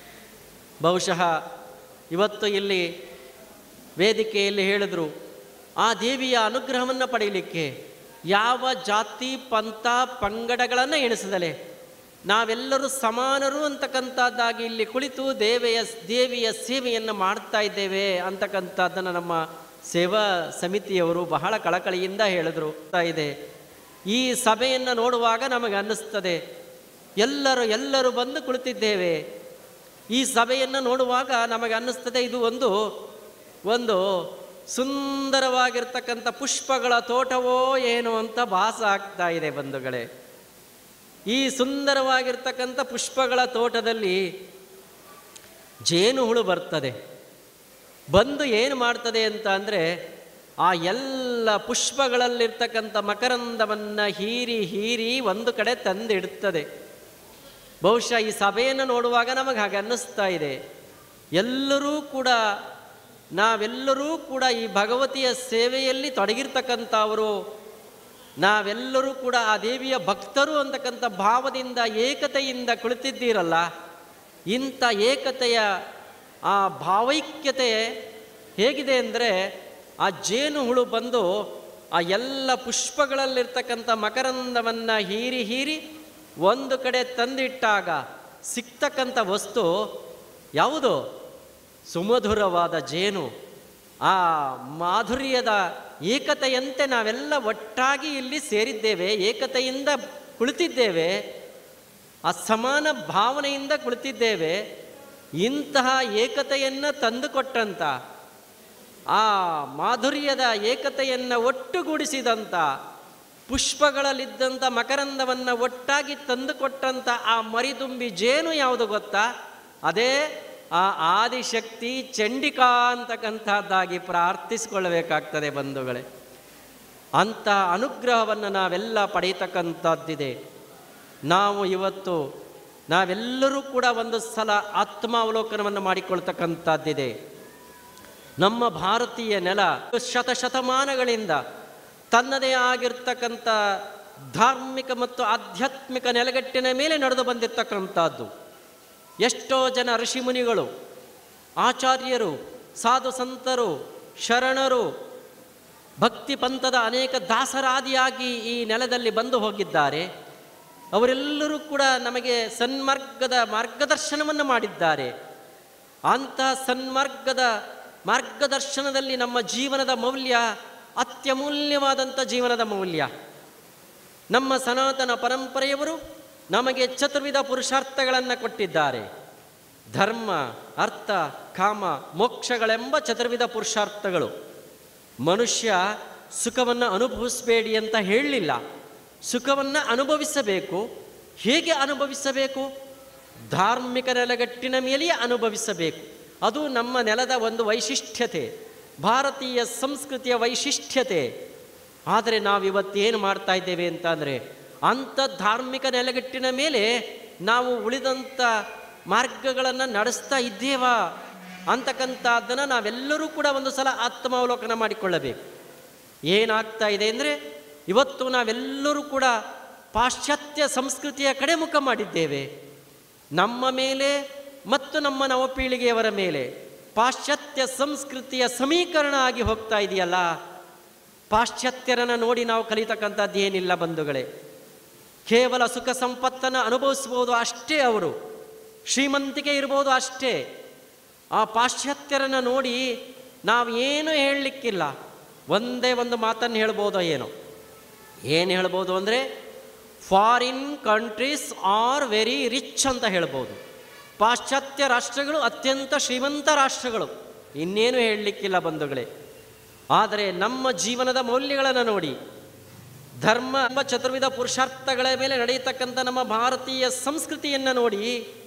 ಬಹುಶಃ ಇವತ್ತು ಇಲ್ಲಿ ವೇದಿಕೆಯಲ್ಲಿ ಹೇಳಿದ್ರು ಆ ದೇವಿಯ ಅನುಗ್ರಹವನ್ನು ಪಡೆಯಲಿಕ್ಕೆ ಯಾವ ಜಾತಿ ಪಂಥ ಪಂಗಡಗಳನ್ನು ಎಣಿಸದಲೆ ನಾವೆಲ್ಲರೂ ಸಮಾನರು ಅಂತಕ್ಕಂಥದ್ದಾಗಿ ಇಲ್ಲಿ ಕುಳಿತು ದೇವೆಯ ದೇವಿಯ ಸೇವೆಯನ್ನು ಮಾಡ್ತಾ ಇದ್ದೇವೆ ಅಂತಕ್ಕಂಥದ್ದನ್ನು ನಮ್ಮ ಸೇವಾ ಸಮಿತಿಯವರು ಬಹಳ ಕಳಕಳಿಯಿಂದ ಹೇಳಿದ್ರು ಆಗ್ತಾ ಇದೆ ಈ ಸಭೆಯನ್ನು ನೋಡುವಾಗ ನಮಗೆ ಅನ್ನಿಸ್ತದೆ ಎಲ್ಲರೂ ಎಲ್ಲರೂ ಬಂದು ಕುಳಿತಿದ್ದೇವೆ ಈ ಸಭೆಯನ್ನು ನೋಡುವಾಗ ನಮಗೆ ಅನ್ನಿಸ್ತದೆ ಇದು ಒಂದು ಒಂದು ಸುಂದರವಾಗಿರ್ತಕ್ಕಂಥ ಪುಷ್ಪಗಳ ತೋಟವೋ ಏನೋ ಅಂತ ಭಾಸ ಆಗ್ತಾ ಇದೆ ಬಂಧುಗಳೇ ಈ ಸುಂದರವಾಗಿರ್ತಕ್ಕಂಥ ಪುಷ್ಪಗಳ ತೋಟದಲ್ಲಿ ಜೇನುಹುಳು ಬರ್ತದೆ ಬಂದು ಏನು ಮಾಡ್ತದೆ ಅಂತ ಅಂದರೆ ಆ ಎಲ್ಲ ಪುಷ್ಪಗಳಲ್ಲಿರ್ತಕ್ಕಂಥ ಮಕರಂದವನ್ನು ಹೀರಿ ಹೀರಿ ಒಂದು ಕಡೆ ತಂದಿಡುತ್ತದೆ ಬಹುಶಃ ಈ ಸಭೆಯನ್ನು ನೋಡುವಾಗ ನಮಗೆ ಹಾಗೆ ಅನ್ನಿಸ್ತಾ ಇದೆ ಎಲ್ಲರೂ ಕೂಡ ನಾವೆಲ್ಲರೂ ಕೂಡ ಈ ಭಗವತಿಯ ಸೇವೆಯಲ್ಲಿ ತೊಡಗಿರ್ತಕ್ಕಂಥವರು ನಾವೆಲ್ಲರೂ ಕೂಡ ಆ ದೇವಿಯ ಭಕ್ತರು ಅಂತಕ್ಕಂಥ ಭಾವದಿಂದ ಏಕತೆಯಿಂದ ಕುಳಿತಿದ್ದೀರಲ್ಲ ಇಂಥ ಏಕತೆಯ ಆ ಭಾವೈಕ್ಯತೆ ಹೇಗಿದೆ ಅಂದರೆ ಆ ಜೇನು ಹುಳು ಬಂದು ಆ ಎಲ್ಲ ಪುಷ್ಪಗಳಲ್ಲಿರ್ತಕ್ಕಂಥ ಮಕರಂದವನ್ನು ಹೀರಿ ಹೀರಿ ಒಂದು ಕಡೆ ತಂದಿಟ್ಟಾಗ ಸಿಗ್ತಕ್ಕಂಥ ವಸ್ತು ಯಾವುದು ಸುಮಧುರವಾದ ಜೇನು ಆ ಮಾಧುರ್ಯದ ಏಕತೆಯಂತೆ ನಾವೆಲ್ಲ ಒಟ್ಟಾಗಿ ಇಲ್ಲಿ ಸೇರಿದ್ದೇವೆ ಏಕತೆಯಿಂದ ಕುಳಿತಿದ್ದೇವೆ ಆ ಸಮಾನ ಭಾವನೆಯಿಂದ ಕುಳಿತಿದ್ದೇವೆ ಇಂತಹ ಏಕತೆಯನ್ನು ತಂದುಕೊಟ್ಟಂಥ ಆ ಮಾಧುರ್ಯದ ಏಕತೆಯನ್ನು ಒಟ್ಟುಗೂಡಿಸಿದಂಥ ಪುಷ್ಪಗಳಲ್ಲಿದ್ದಂಥ ಮಕರಂದವನ್ನು ಒಟ್ಟಾಗಿ ತಂದುಕೊಟ್ಟಂಥ ಆ ಮರಿದುಂಬಿ ಜೇನು ಯಾವುದು ಗೊತ್ತಾ ಅದೇ ಆ ಆದಿಶಕ್ತಿ ಚಂಡಿಕಾ ಅಂತಕ್ಕಂಥದ್ದಾಗಿ ಪ್ರಾರ್ಥಿಸಿಕೊಳ್ಳಬೇಕಾಗ್ತದೆ ಬಂಧುಗಳೇ ಅಂಥ ಅನುಗ್ರಹವನ್ನು ನಾವೆಲ್ಲ ಪಡೆಯತಕ್ಕಂಥದ್ದಿದೆ ನಾವು ಇವತ್ತು ನಾವೆಲ್ಲರೂ ಕೂಡ ಒಂದು ಸಲ ಆತ್ಮಾವಲೋಕನವನ್ನು ಮಾಡಿಕೊಳ್ತಕ್ಕಂಥದ್ದಿದೆ ನಮ್ಮ ಭಾರತೀಯ ನೆಲ ಶತಶತಮಾನಗಳಿಂದ ತನ್ನದೇ ಆಗಿರ್ತಕ್ಕಂಥ ಧಾರ್ಮಿಕ ಮತ್ತು ಆಧ್ಯಾತ್ಮಿಕ ನೆಲೆಗಟ್ಟಿನ ಮೇಲೆ ನಡೆದು ಬಂದಿರತಕ್ಕಂಥದ್ದು ಎಷ್ಟೋ ಜನ ಋಷಿಮುನಿಗಳು ಆಚಾರ್ಯರು ಸಾಧು ಸಂತರು ಶರಣರು ಭಕ್ತಿ ಪಂಥದ ಅನೇಕ ದಾಸರಾದಿಯಾಗಿ ಈ ನೆಲದಲ್ಲಿ ಬಂದು ಹೋಗಿದ್ದಾರೆ ಅವರೆಲ್ಲರೂ ಕೂಡ ನಮಗೆ ಸನ್ಮಾರ್ಗದ ಮಾರ್ಗದರ್ಶನವನ್ನು ಮಾಡಿದ್ದಾರೆ ಅಂತಹ ಸನ್ಮಾರ್ಗದ ಮಾರ್ಗದರ್ಶನದಲ್ಲಿ ನಮ್ಮ ಜೀವನದ ಮೌಲ್ಯ ಅತ್ಯಮೂಲ್ಯವಾದಂಥ ಜೀವನದ ಮೌಲ್ಯ ನಮ್ಮ ಸನಾತನ ಪರಂಪರೆಯವರು ನಮಗೆ ಚತುರ್ವಿಧ ಪುರುಷಾರ್ಥಗಳನ್ನು ಕೊಟ್ಟಿದ್ದಾರೆ ಧರ್ಮ ಅರ್ಥ ಕಾಮ ಮೋಕ್ಷಗಳೆಂಬ ಚತುರ್ವಿಧ ಪುರುಷಾರ್ಥಗಳು ಮನುಷ್ಯ ಸುಖವನ್ನು ಅನುಭವಿಸಬೇಡಿ ಅಂತ ಹೇಳಲಿಲ್ಲ ಸುಖವನ್ನು ಅನುಭವಿಸಬೇಕು ಹೇಗೆ ಅನುಭವಿಸಬೇಕು ಧಾರ್ಮಿಕ ನೆಲಗಟ್ಟಿನ ಮೇಲೆಯೇ ಅನುಭವಿಸಬೇಕು ಅದು ನಮ್ಮ ನೆಲದ ಒಂದು ವೈಶಿಷ್ಟ್ಯತೆ ಭಾರತೀಯ ಸಂಸ್ಕೃತಿಯ ವೈಶಿಷ್ಟ್ಯತೆ ಆದರೆ ನಾವಿವತ್ತೇನು ಮಾಡ್ತಾ ಇದ್ದೇವೆ ಅಂತ ಅಂದರೆ ಅಂಥ ಧಾರ್ಮಿಕ ನೆಲೆಗಟ್ಟಿನ ಮೇಲೆ ನಾವು ಉಳಿದಂಥ ಮಾರ್ಗಗಳನ್ನು ನಡೆಸ್ತಾ ಇದ್ದೇವಾ ಅಂತಕ್ಕಂಥದ್ದನ್ನು ನಾವೆಲ್ಲರೂ ಕೂಡ ಒಂದು ಸಲ ಆತ್ಮಾವಲೋಕನ ಮಾಡಿಕೊಳ್ಳಬೇಕು ಏನಾಗ್ತಾ ಇದೆ ಅಂದರೆ ಇವತ್ತು ನಾವೆಲ್ಲರೂ ಕೂಡ ಪಾಶ್ಚಾತ್ಯ ಸಂಸ್ಕೃತಿಯ ಕಡೆ ಮುಖ ಮಾಡಿದ್ದೇವೆ ನಮ್ಮ ಮೇಲೆ ಮತ್ತು ನಮ್ಮ ನವಪೀಳಿಗೆಯವರ ಮೇಲೆ ಪಾಶ್ಚಾತ್ಯ ಸಂಸ್ಕೃತಿಯ ಸಮೀಕರಣ ಆಗಿ ಹೋಗ್ತಾ ಇದೆಯಲ್ಲ ಪಾಶ್ಚಾತ್ಯರನ್ನು ನೋಡಿ ನಾವು ಕಲಿತಕ್ಕಂಥದ್ದು ಏನಿಲ್ಲ ಬಂಧುಗಳೇ ಕೇವಲ ಸುಖ ಸಂಪತ್ತನ್ನು ಅನುಭವಿಸ್ಬೋದು ಅಷ್ಟೇ ಅವರು ಶ್ರೀಮಂತಿಕೆ ಇರ್ಬೋದು ಅಷ್ಟೇ ಆ ಪಾಶ್ಚಾತ್ಯರನ್ನು ನೋಡಿ ನಾವು ಏನು ಹೇಳಲಿಕ್ಕಿಲ್ಲ ಒಂದೇ ಒಂದು ಮಾತನ್ನು ಹೇಳ್ಬೋದೋ ಏನೋ ಏನು ಹೇಳ್ಬೋದು ಅಂದರೆ foreign countries are very rich ಅಂತ ಹೇಳ್ಬೋದು ಪಾಶ್ಚಾತ್ಯ ರಾಷ್ಟ್ರಗಳು ಅತ್ಯಂತ ಶ್ರೀಮಂತ ರಾಷ್ಟ್ರಗಳು ಇನ್ನೇನು ಹೇಳಲಿಕ್ಕಿಲ್ಲ ಬಂಧುಗಳೇ ಆದರೆ ನಮ್ಮ ಜೀವನದ ಮೌಲ್ಯಗಳನ್ನು ನೋಡಿ ಧರ್ಮ ಎಂಬ ಚತುರ್ವಿಧ ಪುರುಷಾರ್ಥಗಳ ಮೇಲೆ ನಡೆಯತಕ್ಕಂಥ ನಮ್ಮ ಭಾರತೀಯ ಸಂಸ್ಕೃತಿಯನ್ನು ನೋಡಿ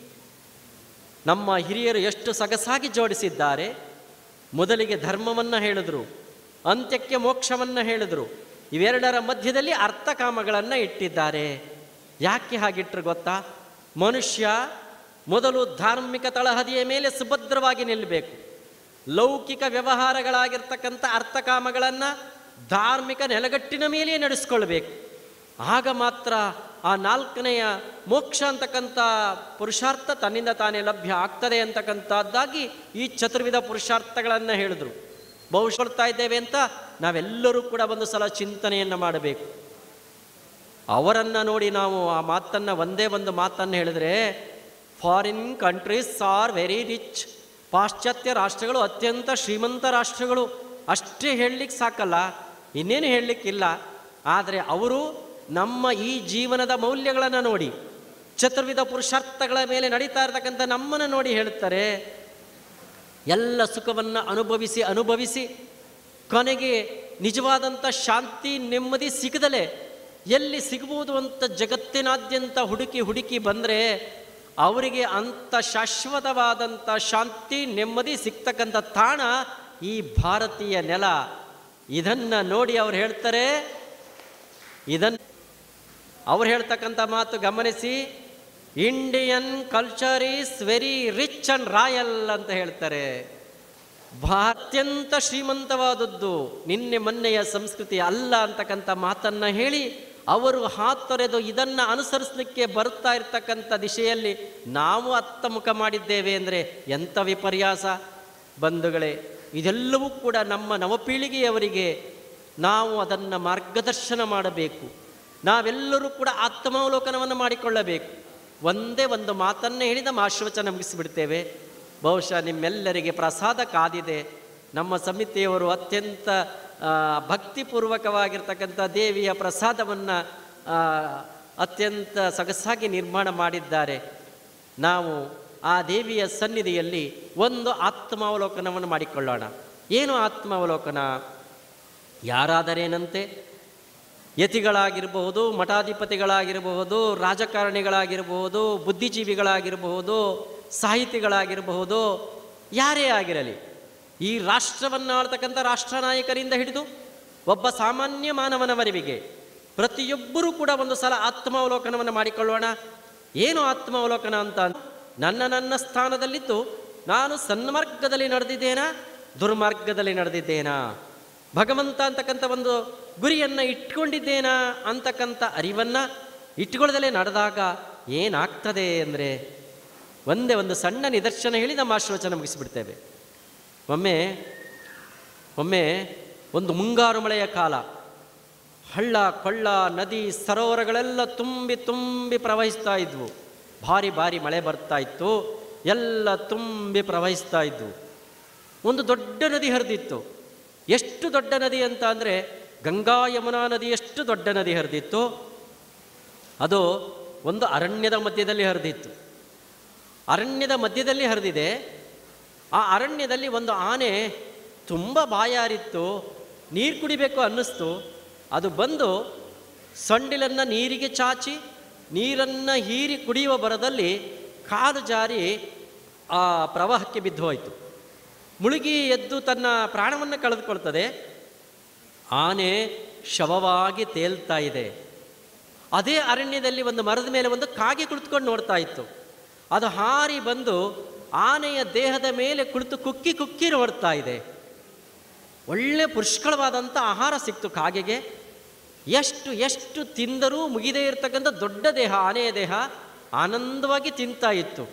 ನಮ್ಮ ಹಿರಿಯರು ಎಷ್ಟು ಸೊಗಸಾಗಿ ಜೋಡಿಸಿದ್ದಾರೆ ಮೊದಲಿಗೆ ಧರ್ಮವನ್ನು ಹೇಳಿದರು ಅಂತ್ಯಕ್ಕೆ ಮೋಕ್ಷವನ್ನು ಹೇಳಿದರು ಇವೆರಡರ ಮಧ್ಯದಲ್ಲಿ ಅರ್ಥಕಾಮಗಳನ್ನು ಇಟ್ಟಿದ್ದಾರೆ ಯಾಕೆ ಹಾಗಿಟ್ರು ಗೊತ್ತಾ ಮನುಷ್ಯ ಮೊದಲು ಧಾರ್ಮಿಕ ತಳಹದಿಯ ಮೇಲೆ ಸುಭದ್ರವಾಗಿ ನಿಲ್ಲಬೇಕು ಲೌಕಿಕ ವ್ಯವಹಾರಗಳಾಗಿರ್ತಕ್ಕಂಥ ಅರ್ಥಕಾಮಗಳನ್ನು ಧಾರ್ಮಿಕ ನೆಲಗಟ್ಟಿನ ಮೇಲೆಯೇ ನಡೆಸ್ಕೊಳ್ಬೇಕು ಆಗ ಮಾತ್ರ ಆ ನಾಲ್ಕನೆಯ ಮೋಕ್ಷ ಅಂತಕ್ಕಂಥ ಪುರುಷಾರ್ಥ ತನ್ನಿಂದ ತಾನೇ ಲಭ್ಯ ಆಗ್ತದೆ ಅಂತಕ್ಕಂಥದ್ದಾಗಿ ಈ ಚತುರ್ವಿಧ ಪುರುಷಾರ್ಥಗಳನ್ನು ಹೇಳಿದ್ರು ಬಹುಶೊಳ್ತಾ ಇದ್ದೇವೆ ಅಂತ ನಾವೆಲ್ಲರೂ ಕೂಡ ಒಂದು ಸಲ ಚಿಂತನೆಯನ್ನು ಮಾಡಬೇಕು ಅವರನ್ನು ನೋಡಿ ನಾವು ಆ ಮಾತನ್ನು ಒಂದೇ ಒಂದು ಮಾತನ್ನು ಹೇಳಿದ್ರೆ foreign countries are very rich ಪಾಶ್ಚಾತ್ಯ ರಾಷ್ಟ್ರಗಳು ಅತ್ಯಂತ ಶ್ರೀಮಂತ ರಾಷ್ಟ್ರಗಳು ಅಷ್ಟೇ ಹೇಳಲಿಕ್ಕೆ ಸಾಕಲ್ಲ ಇನ್ನೇನು ಹೇಳಲಿಕ್ಕಿಲ್ಲ ಆದರೆ ಅವರು ನಮ್ಮ ಈ ಜೀವನದ ಮೌಲ್ಯಗಳನ್ನು ನೋಡಿ ಚತುರ್ವಿಧ ಪುರುಷಾರ್ಥಗಳ ಮೇಲೆ ನಡೀತಾ ಇರತಕ್ಕಂಥ ನಮ್ಮನ್ನು ನೋಡಿ ಹೇಳ್ತಾರೆ ಎಲ್ಲ ಸುಖವನ್ನು ಅನುಭವಿಸಿ ಅನುಭವಿಸಿ ಕೊನೆಗೆ ನಿಜವಾದಂಥ ಶಾಂತಿ ನೆಮ್ಮದಿ ಸಿಗದಲೆ ಎಲ್ಲಿ ಸಿಗಬಹುದು ಅಂತ ಜಗತ್ತಿನಾದ್ಯಂತ ಹುಡುಕಿ ಹುಡುಕಿ ಬಂದರೆ ಅವರಿಗೆ ಅಂಥ ಶಾಶ್ವತವಾದಂಥ ಶಾಂತಿ ನೆಮ್ಮದಿ ಸಿಗ್ತಕ್ಕಂಥ ತಾಣ ಈ ಭಾರತೀಯ ನೆಲ ಇದನ್ನು ನೋಡಿ ಅವ್ರು ಹೇಳ್ತಾರೆ ಇದನ್ನು ಅವ್ರು ಹೇಳ್ತಕ್ಕಂಥ ಮಾತು ಗಮನಿಸಿ Indian culture is very rich and royal ಅಂತ ಹೇಳ್ತಾರೆ ಭಾ ಅತ್ಯಂತ ಶ್ರೀಮಂತವಾದದ್ದು ನಿನ್ನೆ ಮೊನ್ನೆಯ ಸಂಸ್ಕೃತಿ ಅಲ್ಲ ಅಂತಕ್ಕಂಥ ಮಾತನ್ನ ಹೇಳಿ ಅವರು ಹಾತೊರೆದು ಇದನ್ನು ಅನುಸರಿಸಲಿಕ್ಕೆ ಬರ್ತಾ ಇರ್ತಕ್ಕಂಥ ದಿಶೆಯಲ್ಲಿ ನಾವು ಅತ್ತ ಮುಖ ಮಾಡಿದ್ದೇವೆ ಅಂದರೆ ಎಂಥ ವಿಪರ್ಯಾಸ ಬಂಧುಗಳೇ ಇದೆಲ್ಲವೂ ಕೂಡ ನಮ್ಮ ನವಪೀಳಿಗೆಯವರಿಗೆ ನಾವು ಅದನ್ನು ಮಾರ್ಗದರ್ಶನ ಮಾಡಬೇಕು ನಾವೆಲ್ಲರೂ ಕೂಡ ಆತ್ಮಾವಲೋಕನವನ್ನು ಮಾಡಿಕೊಳ್ಳಬೇಕು ಒಂದೇ ಒಂದು ಮಾತನ್ನೇ ಹೇಳಿ ನಮ್ಮ ಆಶ್ವಚನ ಮುಗಿಸಿಬಿಡ್ತೇವೆ ಬಹುಶಃ ನಿಮ್ಮೆಲ್ಲರಿಗೆ ಪ್ರಸಾದ ಕಾದಿದೆ ನಮ್ಮ ಸಮಿತಿಯವರು ಅತ್ಯಂತ ಆ, ಭಕ್ತಿಪೂರ್ವಕವಾಗಿರ್ತಕ್ಕಂಥ ದೇವಿಯ ಪ್ರಸಾದವನ್ನು ಅತ್ಯಂತ ಸೊಗಸಾಗಿ ನಿರ್ಮಾಣ ಮಾಡಿದ್ದಾರೆ ನಾವು ಆ ದೇವಿಯ ಸನ್ನಿಧಿಯಲ್ಲಿ ಒಂದು ಆತ್ಮಾವಲೋಕನವನ್ನು ಮಾಡಿಕೊಳ್ಳೋಣ ಏನು ಆತ್ಮಾವಲೋಕನ ಯಾರಾದರೇನಂತೆ ಯತಿಗಳಾಗಿರಬಹುದು ಮಠಾಧಿಪತಿಗಳಾಗಿರಬಹುದು ರಾಜಕಾರಣಿಗಳಾಗಿರಬಹುದು ಬುದ್ಧಿಜೀವಿಗಳಾಗಿರಬಹುದು ಸಾಹಿತಿಗಳಾಗಿರಬಹುದು ಯಾರೇ ಆಗಿರಲಿ ಈ ರಾಷ್ಟ್ರವನ್ನು ಆಳ್ತಕ್ಕಂಥ ರಾಷ್ಟ್ರ ನಾಯಕರಿಂದ ಹಿಡಿದು ಒಬ್ಬ ಸಾಮಾನ್ಯ ಮಾನವನವರೆವಿಗೆ ಪ್ರತಿಯೊಬ್ಬರೂ ಕೂಡ ಒಂದು ಸಲ ಆತ್ಮಾವಲೋಕನವನ್ನು ಮಾಡಿಕೊಳ್ಳೋಣ ಏನು ಆತ್ಮಾವಲೋಕನ ಅಂತ ನನ್ನ ನನ್ನ ಸ್ಥಾನದಲ್ಲಿದ್ದು ನಾನು ಸನ್ಮಾರ್ಗದಲ್ಲಿ ನಡೆದಿದ್ದೇನಾ ದುರ್ಮಾರ್ಗದಲ್ಲಿ ನಡೆದಿದ್ದೇನಾ ಭಗವಂತ ಅಂತಕ್ಕಂಥ ಒಂದು ಗುರಿಯನ್ನು ಇಟ್ಕೊಂಡಿದ್ದೇನಾ ಅಂತಕ್ಕಂಥ ಅರಿವನ್ನು ಇಟ್ಕೊಳ್ಳದಲ್ಲೇ ನಡೆದಾಗ ಏನಾಗ್ತದೆ ಅಂದರೆ ಒಂದೇ ಒಂದು ಸಣ್ಣ ನಿದರ್ಶನ ಹೇಳಿ ನಮ್ಮ ಆಶ್ವಚನ ಮುಗಿಸಿಬಿಡ್ತೇವೆ ಒಮ್ಮೆ ಒಮ್ಮೆ ಒಂದು ಮುಂಗಾರು ಮಳೆಯ ಕಾಲ ಹಳ್ಳ ಕೊಳ್ಳ ನದಿ ಸರೋವರಗಳೆಲ್ಲ ತುಂಬಿ ತುಂಬಿ ಪ್ರವಹಿಸ್ತಾ ಇದ್ವು ಭಾರಿ ಭಾರಿ ಮಳೆ ಬರ್ತಾ ಇತ್ತು ಎಲ್ಲ ತುಂಬಿ ಪ್ರವಹಿಸ್ತಾ ಇದ್ವು ಒಂದು ದೊಡ್ಡ ನದಿ ಹರಿದಿತ್ತು ಎಷ್ಟು ದೊಡ್ಡ ನದಿ ಅಂತ ಅಂದರೆ ಗಂಗಾ ಯಮುನಾ ನದಿ ಎಷ್ಟು ದೊಡ್ಡ ನದಿ ಹರಿದಿತ್ತು ಅದು ಒಂದು ಅರಣ್ಯದ ಮಧ್ಯದಲ್ಲಿ ಹರಿದಿತ್ತು ಅರಣ್ಯದ ಮಧ್ಯದಲ್ಲಿ ಹರಿದಿದೆ ಆ ಅರಣ್ಯದಲ್ಲಿ ಒಂದು ಆನೆ ತುಂಬ ಬಾಯಾರಿತ್ತು ನೀರು ಕುಡಿಬೇಕು ಅನ್ನಿಸ್ತು ಅದು ಬಂದು ಸೊಂಡಿಲನ್ನು ನೀರಿಗೆ ಚಾಚಿ ನೀರನ್ನು ಹೀರಿ ಕುಡಿಯುವ ಬರದಲ್ಲಿ ಕಾಲು ಜಾರಿ ಆ ಪ್ರವಾಹಕ್ಕೆ ಬಿದ್ದು ಹೋಯಿತು ಮುಳುಗಿ ಎದ್ದು ತನ್ನ ಪ್ರಾಣವನ್ನು ಕಳೆದುಕೊಳ್ತದೆ ಆನೆ ಶವವಾಗಿ ತೇಲ್ತಾ ಇದೆ ಅದೇ ಅರಣ್ಯದಲ್ಲಿ ಒಂದು ಮರದ ಮೇಲೆ ಒಂದು ಕಾಗೆ ಕುಳಿತುಕೊಂಡು ನೋಡ್ತಾ ಇತ್ತು ಅದು ಹಾರಿ ಬಂದು ಆನೆಯ ದೇಹದ ಮೇಲೆ ಕುಳಿತು ಕುಕ್ಕಿ ಕುಕ್ಕಿ ನೋಡ್ತಾ ಇದೆ ಒಳ್ಳೆ ಪುಷ್ಕಳವಾದಂಥ ಆಹಾರ ಸಿಕ್ತು ಕಾಗೆಗೆ ಎಷ್ಟು ಎಷ್ಟು ತಿಂದರೂ ಮುಗಿದೇ ಇರತಕ್ಕಂಥ ದೊಡ್ಡ ದೇಹ ಆನೆಯ ದೇಹ ಆನಂದವಾಗಿ ತಿಂತಾ ಇತ್ತು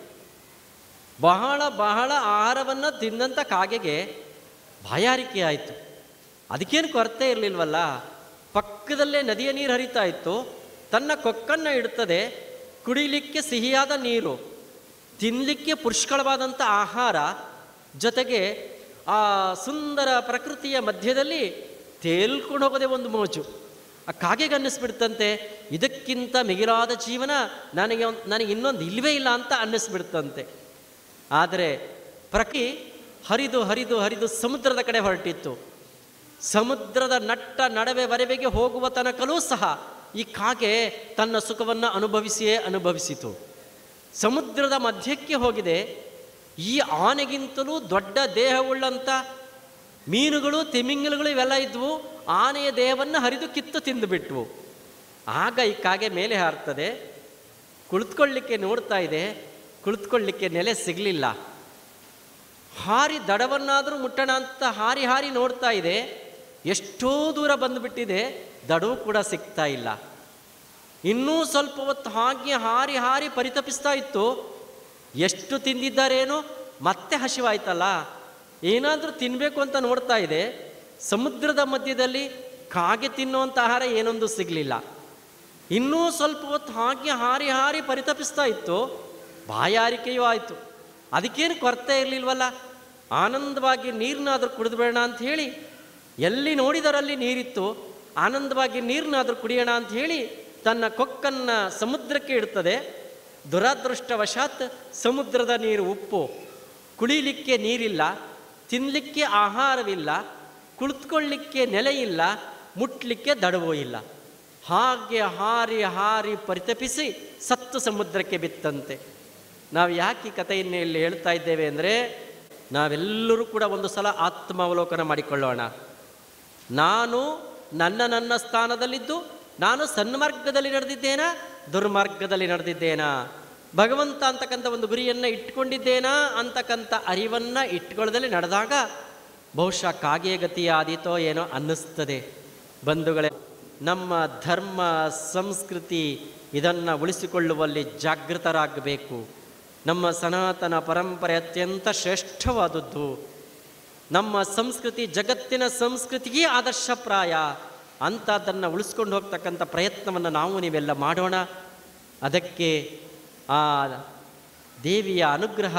ಬಹಳ ಬಹಳ ಆಹಾರವನ್ನು ತಿಂದಂಥ ಕಾಗೆಗೆ ಬಾಯಾರಿಕೆ ಆಯಿತು ಅದಕ್ಕೇನು ಕೊರತೆ ಇರಲಿಲ್ವಲ್ಲ ಪಕ್ಕದಲ್ಲೇ ನದಿಯ ನೀರು ಹರಿತಾ ಇತ್ತು ತನ್ನ ಕೊಕ್ಕನ್ನು ಇಡುತ್ತದೆ ಕುಡಿಲಿಕ್ಕೆ ಸಿಹಿಯಾದ ನೀರು ತಿನ್ನಲಿಕ್ಕೆ ಪುಷ್ಕಳವಾದಂಥ ಆಹಾರ ಜೊತೆಗೆ ಆ ಸುಂದರ ಪ್ರಕೃತಿಯ ಮಧ್ಯದಲ್ಲಿ ತೇಲ್ಕೊಂಡು ಹೋಗೋದೇ ಒಂದು ಮೋಜು ಆ ಕಾಗೆಗೆ ಅನ್ನಿಸ್ಬಿಡ್ತಂತೆ ಇದಕ್ಕಿಂತ ಮಿಗಿಲಾದ ಜೀವನ ನನಗೆ ಒಂದ್- ನನಗೆ ಇನ್ನೊಂದು ಇಲ್ಲವೇ ಇಲ್ಲ ಅಂತ ಅನ್ನಿಸ್ಬಿಡ್ತಂತೆ ಆದರೆ ಪ್ರಕೃತಿ ಹರಿದು ಹರಿದು ಹರಿದು ಸಮುದ್ರದ ಕಡೆ ಹೊರಟಿತ್ತು ಸಮುದ್ರದ ನಟ್ಟ ನಡವೆವರೆವೆಗೆ ಹೋಗುವ ತನಕಲೂ ಸಹ ಈ ಕಾಗೆ ತನ್ನ ಸುಖವನ್ನು ಅನುಭವಿಸಿಯೇ ಅನುಭವಿಸಿತು ಸಮುದ್ರದ ಮಧ್ಯಕ್ಕೆ ಹೋಗಿದೆ ಈ ಆನೆಗಿಂತಲೂ ದೊಡ್ಡ ದೇಹವುಳ್ಳಂಥ ಮೀನುಗಳು ತಿಮಿಂಗಲಗಳು ಇವೆಲ್ಲ ಇದ್ವು ಆನೆಯ ದೇಹವನ್ನು ಹರಿದು ಕಿತ್ತು ತಿಂದುಬಿಟ್ವು ಆಗ ಈ ಕಾಗೆ ಮೇಲೆ ಹಾರ್ತದೆ ಕುಳಿತುಕೊಳ್ಳಿಕ್ಕೆ ನೋಡ್ತಾ ಇದೆ ಕುಳಿತುಕೊಳ್ಳಿಕ್ಕೆ ನೆಲೆ ಸಿಗಲಿಲ್ಲ ಹಾರಿ ದಡವನ್ನಾದರೂ ಮುಟ್ಟಣ ಅಂತ ಹಾರಿ ಹಾರಿ ನೋಡ್ತಾ ಇದೆ ಎಷ್ಟೋ ದೂರ ಬಂದುಬಿಟ್ಟಿದೆ ದಡವು ಕೂಡ ಸಿಗ್ತಾ ಇಲ್ಲ ಇನ್ನೂ ಸ್ವಲ್ಪ ಹೊತ್ತು ಹಾಗೆ ಹಾರಿ ಹಾರಿ ಪರಿತಪಿಸ್ತಾ ಇತ್ತು ಎಷ್ಟು ತಿಂದಿದ್ದಾರೇನೋ ಮತ್ತೆ ಹಸಿವಾಯ್ತಲ್ಲ ಏನಾದರೂ ತಿನ್ನಬೇಕು ಅಂತ ನೋಡ್ತಾ ಇದೆ ಸಮುದ್ರದ ಮಧ್ಯದಲ್ಲಿ ಕಾಗೆ ತಿನ್ನುವಂಥ ಆಹಾರ ಏನೊಂದು ಸಿಗಲಿಲ್ಲ ಇನ್ನೂ ಸ್ವಲ್ಪ ಹೊತ್ತು ಹಾಗೆ ಹಾರಿ ಹಾರಿ ಪರಿತಪಿಸ್ತಾ ಇತ್ತು ಬಾಯಾರಿಕೆಯೂ ಆಯಿತು ಅದಕ್ಕೇನು ಕೊರತೆ ಇರಲಿಲ್ವಲ್ಲ ಆನಂದವಾಗಿ ನೀರನ್ನಾದರೂ ಕುಡಿದ್ಬೇಡ ಅಂತ ಹೇಳಿ ಎಲ್ಲಿ ನೋಡಿದರಲ್ಲಿ ನೀರಿತ್ತು ಆನಂದವಾಗಿ ನೀರನ್ನಾದರೂ ಕುಡಿಯೋಣ ಅಂತ ಹೇಳಿ ತನ್ನ ಕೊಕ್ಕನ್ನು ಸಮುದ್ರಕ್ಕೆ ಇಡ್ತದೆ ದುರಾದೃಷ್ಟವಶಾತ್ ಸಮುದ್ರದ ನೀರು ಉಪ್ಪು ಕುಡಿಲಿಕ್ಕೆ ನೀರಿಲ್ಲ ತಿನ್ನಲಿಕ್ಕೆ ಆಹಾರವಿಲ್ಲ ಕುಳಿತುಕೊಳ್ಳಿಕ್ಕೆ ನೆಲೆ ಇಲ್ಲ ಮುಟ್ಲಿಕ್ಕೆ ದಡವೂ ಇಲ್ಲ ಹಾಗೆ ಹಾರಿ ಹಾರಿ ಪರಿತಪಿಸಿ ಸತ್ತು ಸಮುದ್ರಕ್ಕೆ ಬಿತ್ತಂತೆ ನಾವು ಯಾಕೆ ಈ ಕಥೆಯನ್ನು ಇಲ್ಲಿ ಹೇಳ್ತಾ ಇದ್ದೇವೆ ಅಂದರೆ ನಾವೆಲ್ಲರೂ ಕೂಡ ಒಂದು ಸಲ ಆತ್ಮಾವಲೋಕನ ಮಾಡಿಕೊಳ್ಳೋಣ ನಾನು ನನ್ನ ನನ್ನ ಸ್ಥಾನದಲ್ಲಿದ್ದು ನಾನು ಸನ್ಮಾರ್ಗದಲ್ಲಿ ನಡೆದಿದ್ದೇನಾ ದುರ್ಮಾರ್ಗದಲ್ಲಿ ನಡೆದಿದ್ದೇನಾ ಭಗವಂತ ಅಂತಕ್ಕಂಥ ಒಂದು ಗುರಿಯನ್ನು ಇಟ್ಕೊಂಡಿದ್ದೇನಾ ಅಂತಕ್ಕಂಥ ಅರಿವನ್ನು ಇಟ್ಕೊಳ್ಳದಲ್ಲಿ ನಡೆದಾಗ ಬಹುಶಃ ಕಾಗೆ ಗತಿಯಾದೀತೋ ಏನೋ ಅನ್ನಿಸ್ತದೆ ಬಂಧುಗಳೇ ನಮ್ಮ ಧರ್ಮ ಸಂಸ್ಕೃತಿ ಇದನ್ನು ಉಳಿಸಿಕೊಳ್ಳುವಲ್ಲಿ ಜಾಗೃತರಾಗಬೇಕು ನಮ್ಮ ಸನಾತನ ಪರಂಪರೆ ಅತ್ಯಂತ ಶ್ರೇಷ್ಠವಾದದ್ದು ನಮ್ಮ ಸಂಸ್ಕೃತಿ ಜಗತ್ತಿನ ಸಂಸ್ಕೃತಿಗೆ ಆದರ್ಶಪ್ರಾಯ ಅಂಥದ್ದನ್ನು ಉಳಿಸ್ಕೊಂಡು ಹೋಗ್ತಕ್ಕಂಥ ಪ್ರಯತ್ನವನ್ನು ನಾವು ನೀವೆಲ್ಲ ಮಾಡೋಣ ಅದಕ್ಕೆ ಆ ದೇವಿಯ ಅನುಗ್ರಹ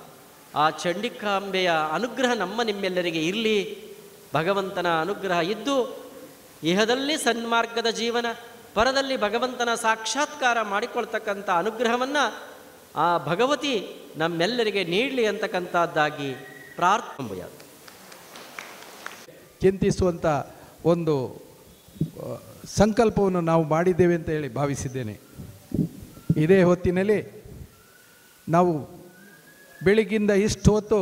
ಆ ಚಂಡಿಕಾಂಬೆಯ ಅನುಗ್ರಹ ನಮ್ಮ ನಿಮ್ಮೆಲ್ಲರಿಗೆ ಇರಲಿ ಭಗವಂತನ ಅನುಗ್ರಹ ಇದ್ದು ಇಹದಲ್ಲಿ ಸನ್ಮಾರ್ಗದ ಜೀವನ ಪರದಲ್ಲಿ ಭಗವಂತನ ಸಾಕ್ಷಾತ್ಕಾರ ಮಾಡಿಕೊಳ್ತಕ್ಕಂಥ ಅನುಗ್ರಹವನ್ನು ಆ ಭಗವತಿ ನಮ್ಮೆಲ್ಲರಿಗೆ ನೀಡಲಿ ಅಂತಕ್ಕಂಥದ್ದಾಗಿ ಪ್ರಾರ್ಥನೆ ಚಿಂತಿಸುವಂಥ ಒಂದು ಆ, ಸಂಕಲ್ಪವನ್ನು ನಾವು ಮಾಡಿದ್ದೇವೆ ಅಂತ ಹೇಳಿ ಭಾವಿಸಿದ್ದೇನೆ ಇದೇ ಹೊತ್ತಿನಲ್ಲಿ ನಾವು ಬೆಳಿಗ್ಗಿಂದ ಇಷ್ಟು ಹೊತ್ತು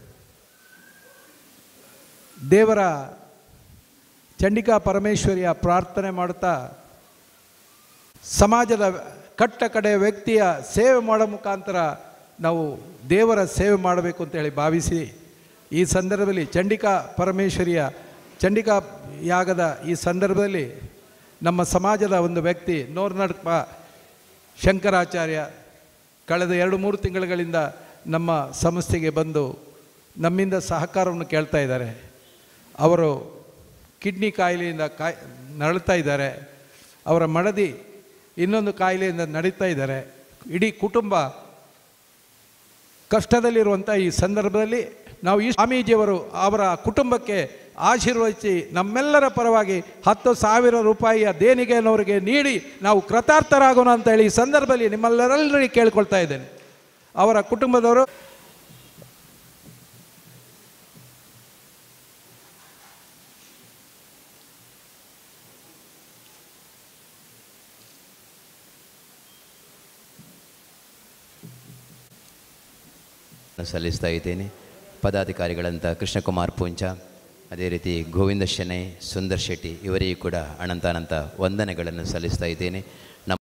ದೇವರ ಚಂಡಿಕಾ ಪರಮೇಶ್ವರಿಯ ಪ್ರಾರ್ಥನೆ ಮಾಡುತ್ತಾ ಸಮಾಜದ ಕಟ್ಟ ಕಡೆಯ ವ್ಯಕ್ತಿಯ ಸೇವೆ ಮಾಡೋ ಮುಖಾಂತರ ನಾವು ದೇವರ ಸೇವೆ ಮಾಡಬೇಕು ಅಂತೇಳಿ ಭಾವಿಸಿ ಈ ಸಂದರ್ಭದಲ್ಲಿ ಚಂಡಿಕಾ ಪರಮೇಶ್ವರಿಯ ಚಂಡಿಕಾ ಯಾಗದ ಈ ಸಂದರ್ಭದಲ್ಲಿ ನಮ್ಮ ಸಮಾಜದ ಒಂದು ವ್ಯಕ್ತಿ ನೋರ್ನಡ್ಪ ಶಂಕರಾಚಾರ್ಯ ಕಳೆದ ಎರಡು ಮೂರು ತಿಂಗಳುಗಳಿಂದ ನಮ್ಮ ಸಂಸ್ಥೆಗೆ ಬಂದು ನಮ್ಮಿಂದ ಸಹಕಾರವನ್ನು ಕೇಳ್ತಾ ಇದ್ದಾರೆ ಅವರು ಕಿಡ್ನಿ ಕಾಯಿಲೆಯಿಂದ ಕಾಯ್ ನರಳ್ತಾ ಇದ್ದಾರೆ ಅವರ ಮಡದಿ ಇನ್ನೊಂದು ಕಾಯಿಲೆಯಿಂದ ನಡೀತಾ ಇದ್ದಾರೆ ಇಡೀ ಕುಟುಂಬ ಕಷ್ಟದಲ್ಲಿರುವಂಥ ಈ ಸಂದರ್ಭದಲ್ಲಿ ನಾವು ಈ ಸ್ವಾಮೀಜಿಯವರು ಅವರ ಕುಟುಂಬಕ್ಕೆ ಆಶೀರ್ವದಿಸಿ ನಮ್ಮೆಲ್ಲರ ಪರವಾಗಿ ಹತ್ತು ಸಾವಿರ ರೂಪಾಯಿಯ ದೇಣಿಗೆಯನ್ನವರಿಗೆ ನೀಡಿ ನಾವು ಕೃತಾರ್ಥರಾಗೋಣ ಅಂತ ಹೇಳಿ ಈ ಸಂದರ್ಭದಲ್ಲಿ ನಿಮ್ಮೆಲ್ಲರೆಲ್ಲರಿಗೆ ಕೇಳ್ಕೊಳ್ತಾ ಇದ್ದೇನೆ ಅವರ ಕುಟುಂಬದವರು ಸಲ್ಲಿಸ್ತಾ ಇದ್ದೇನೆ ಪದಾಧಿಕಾರಿಗಳಂತ ಕೃಷ್ಣಕುಮಾರ್ ಪೂಂಚ ಅದೇ ರೀತಿ ಗೋವಿಂದ ಶೆಣೈ ಸುಂದರ್ ಶೆಟ್ಟಿ ಇವರಿಗೂ ಕೂಡ ಅನಂತಾನಂತ ವಂದನೆಗಳನ್ನು ಸಲ್ಲಿಸ್ತಾ ಇದ್ದೇನೆ ನಮ್ಮ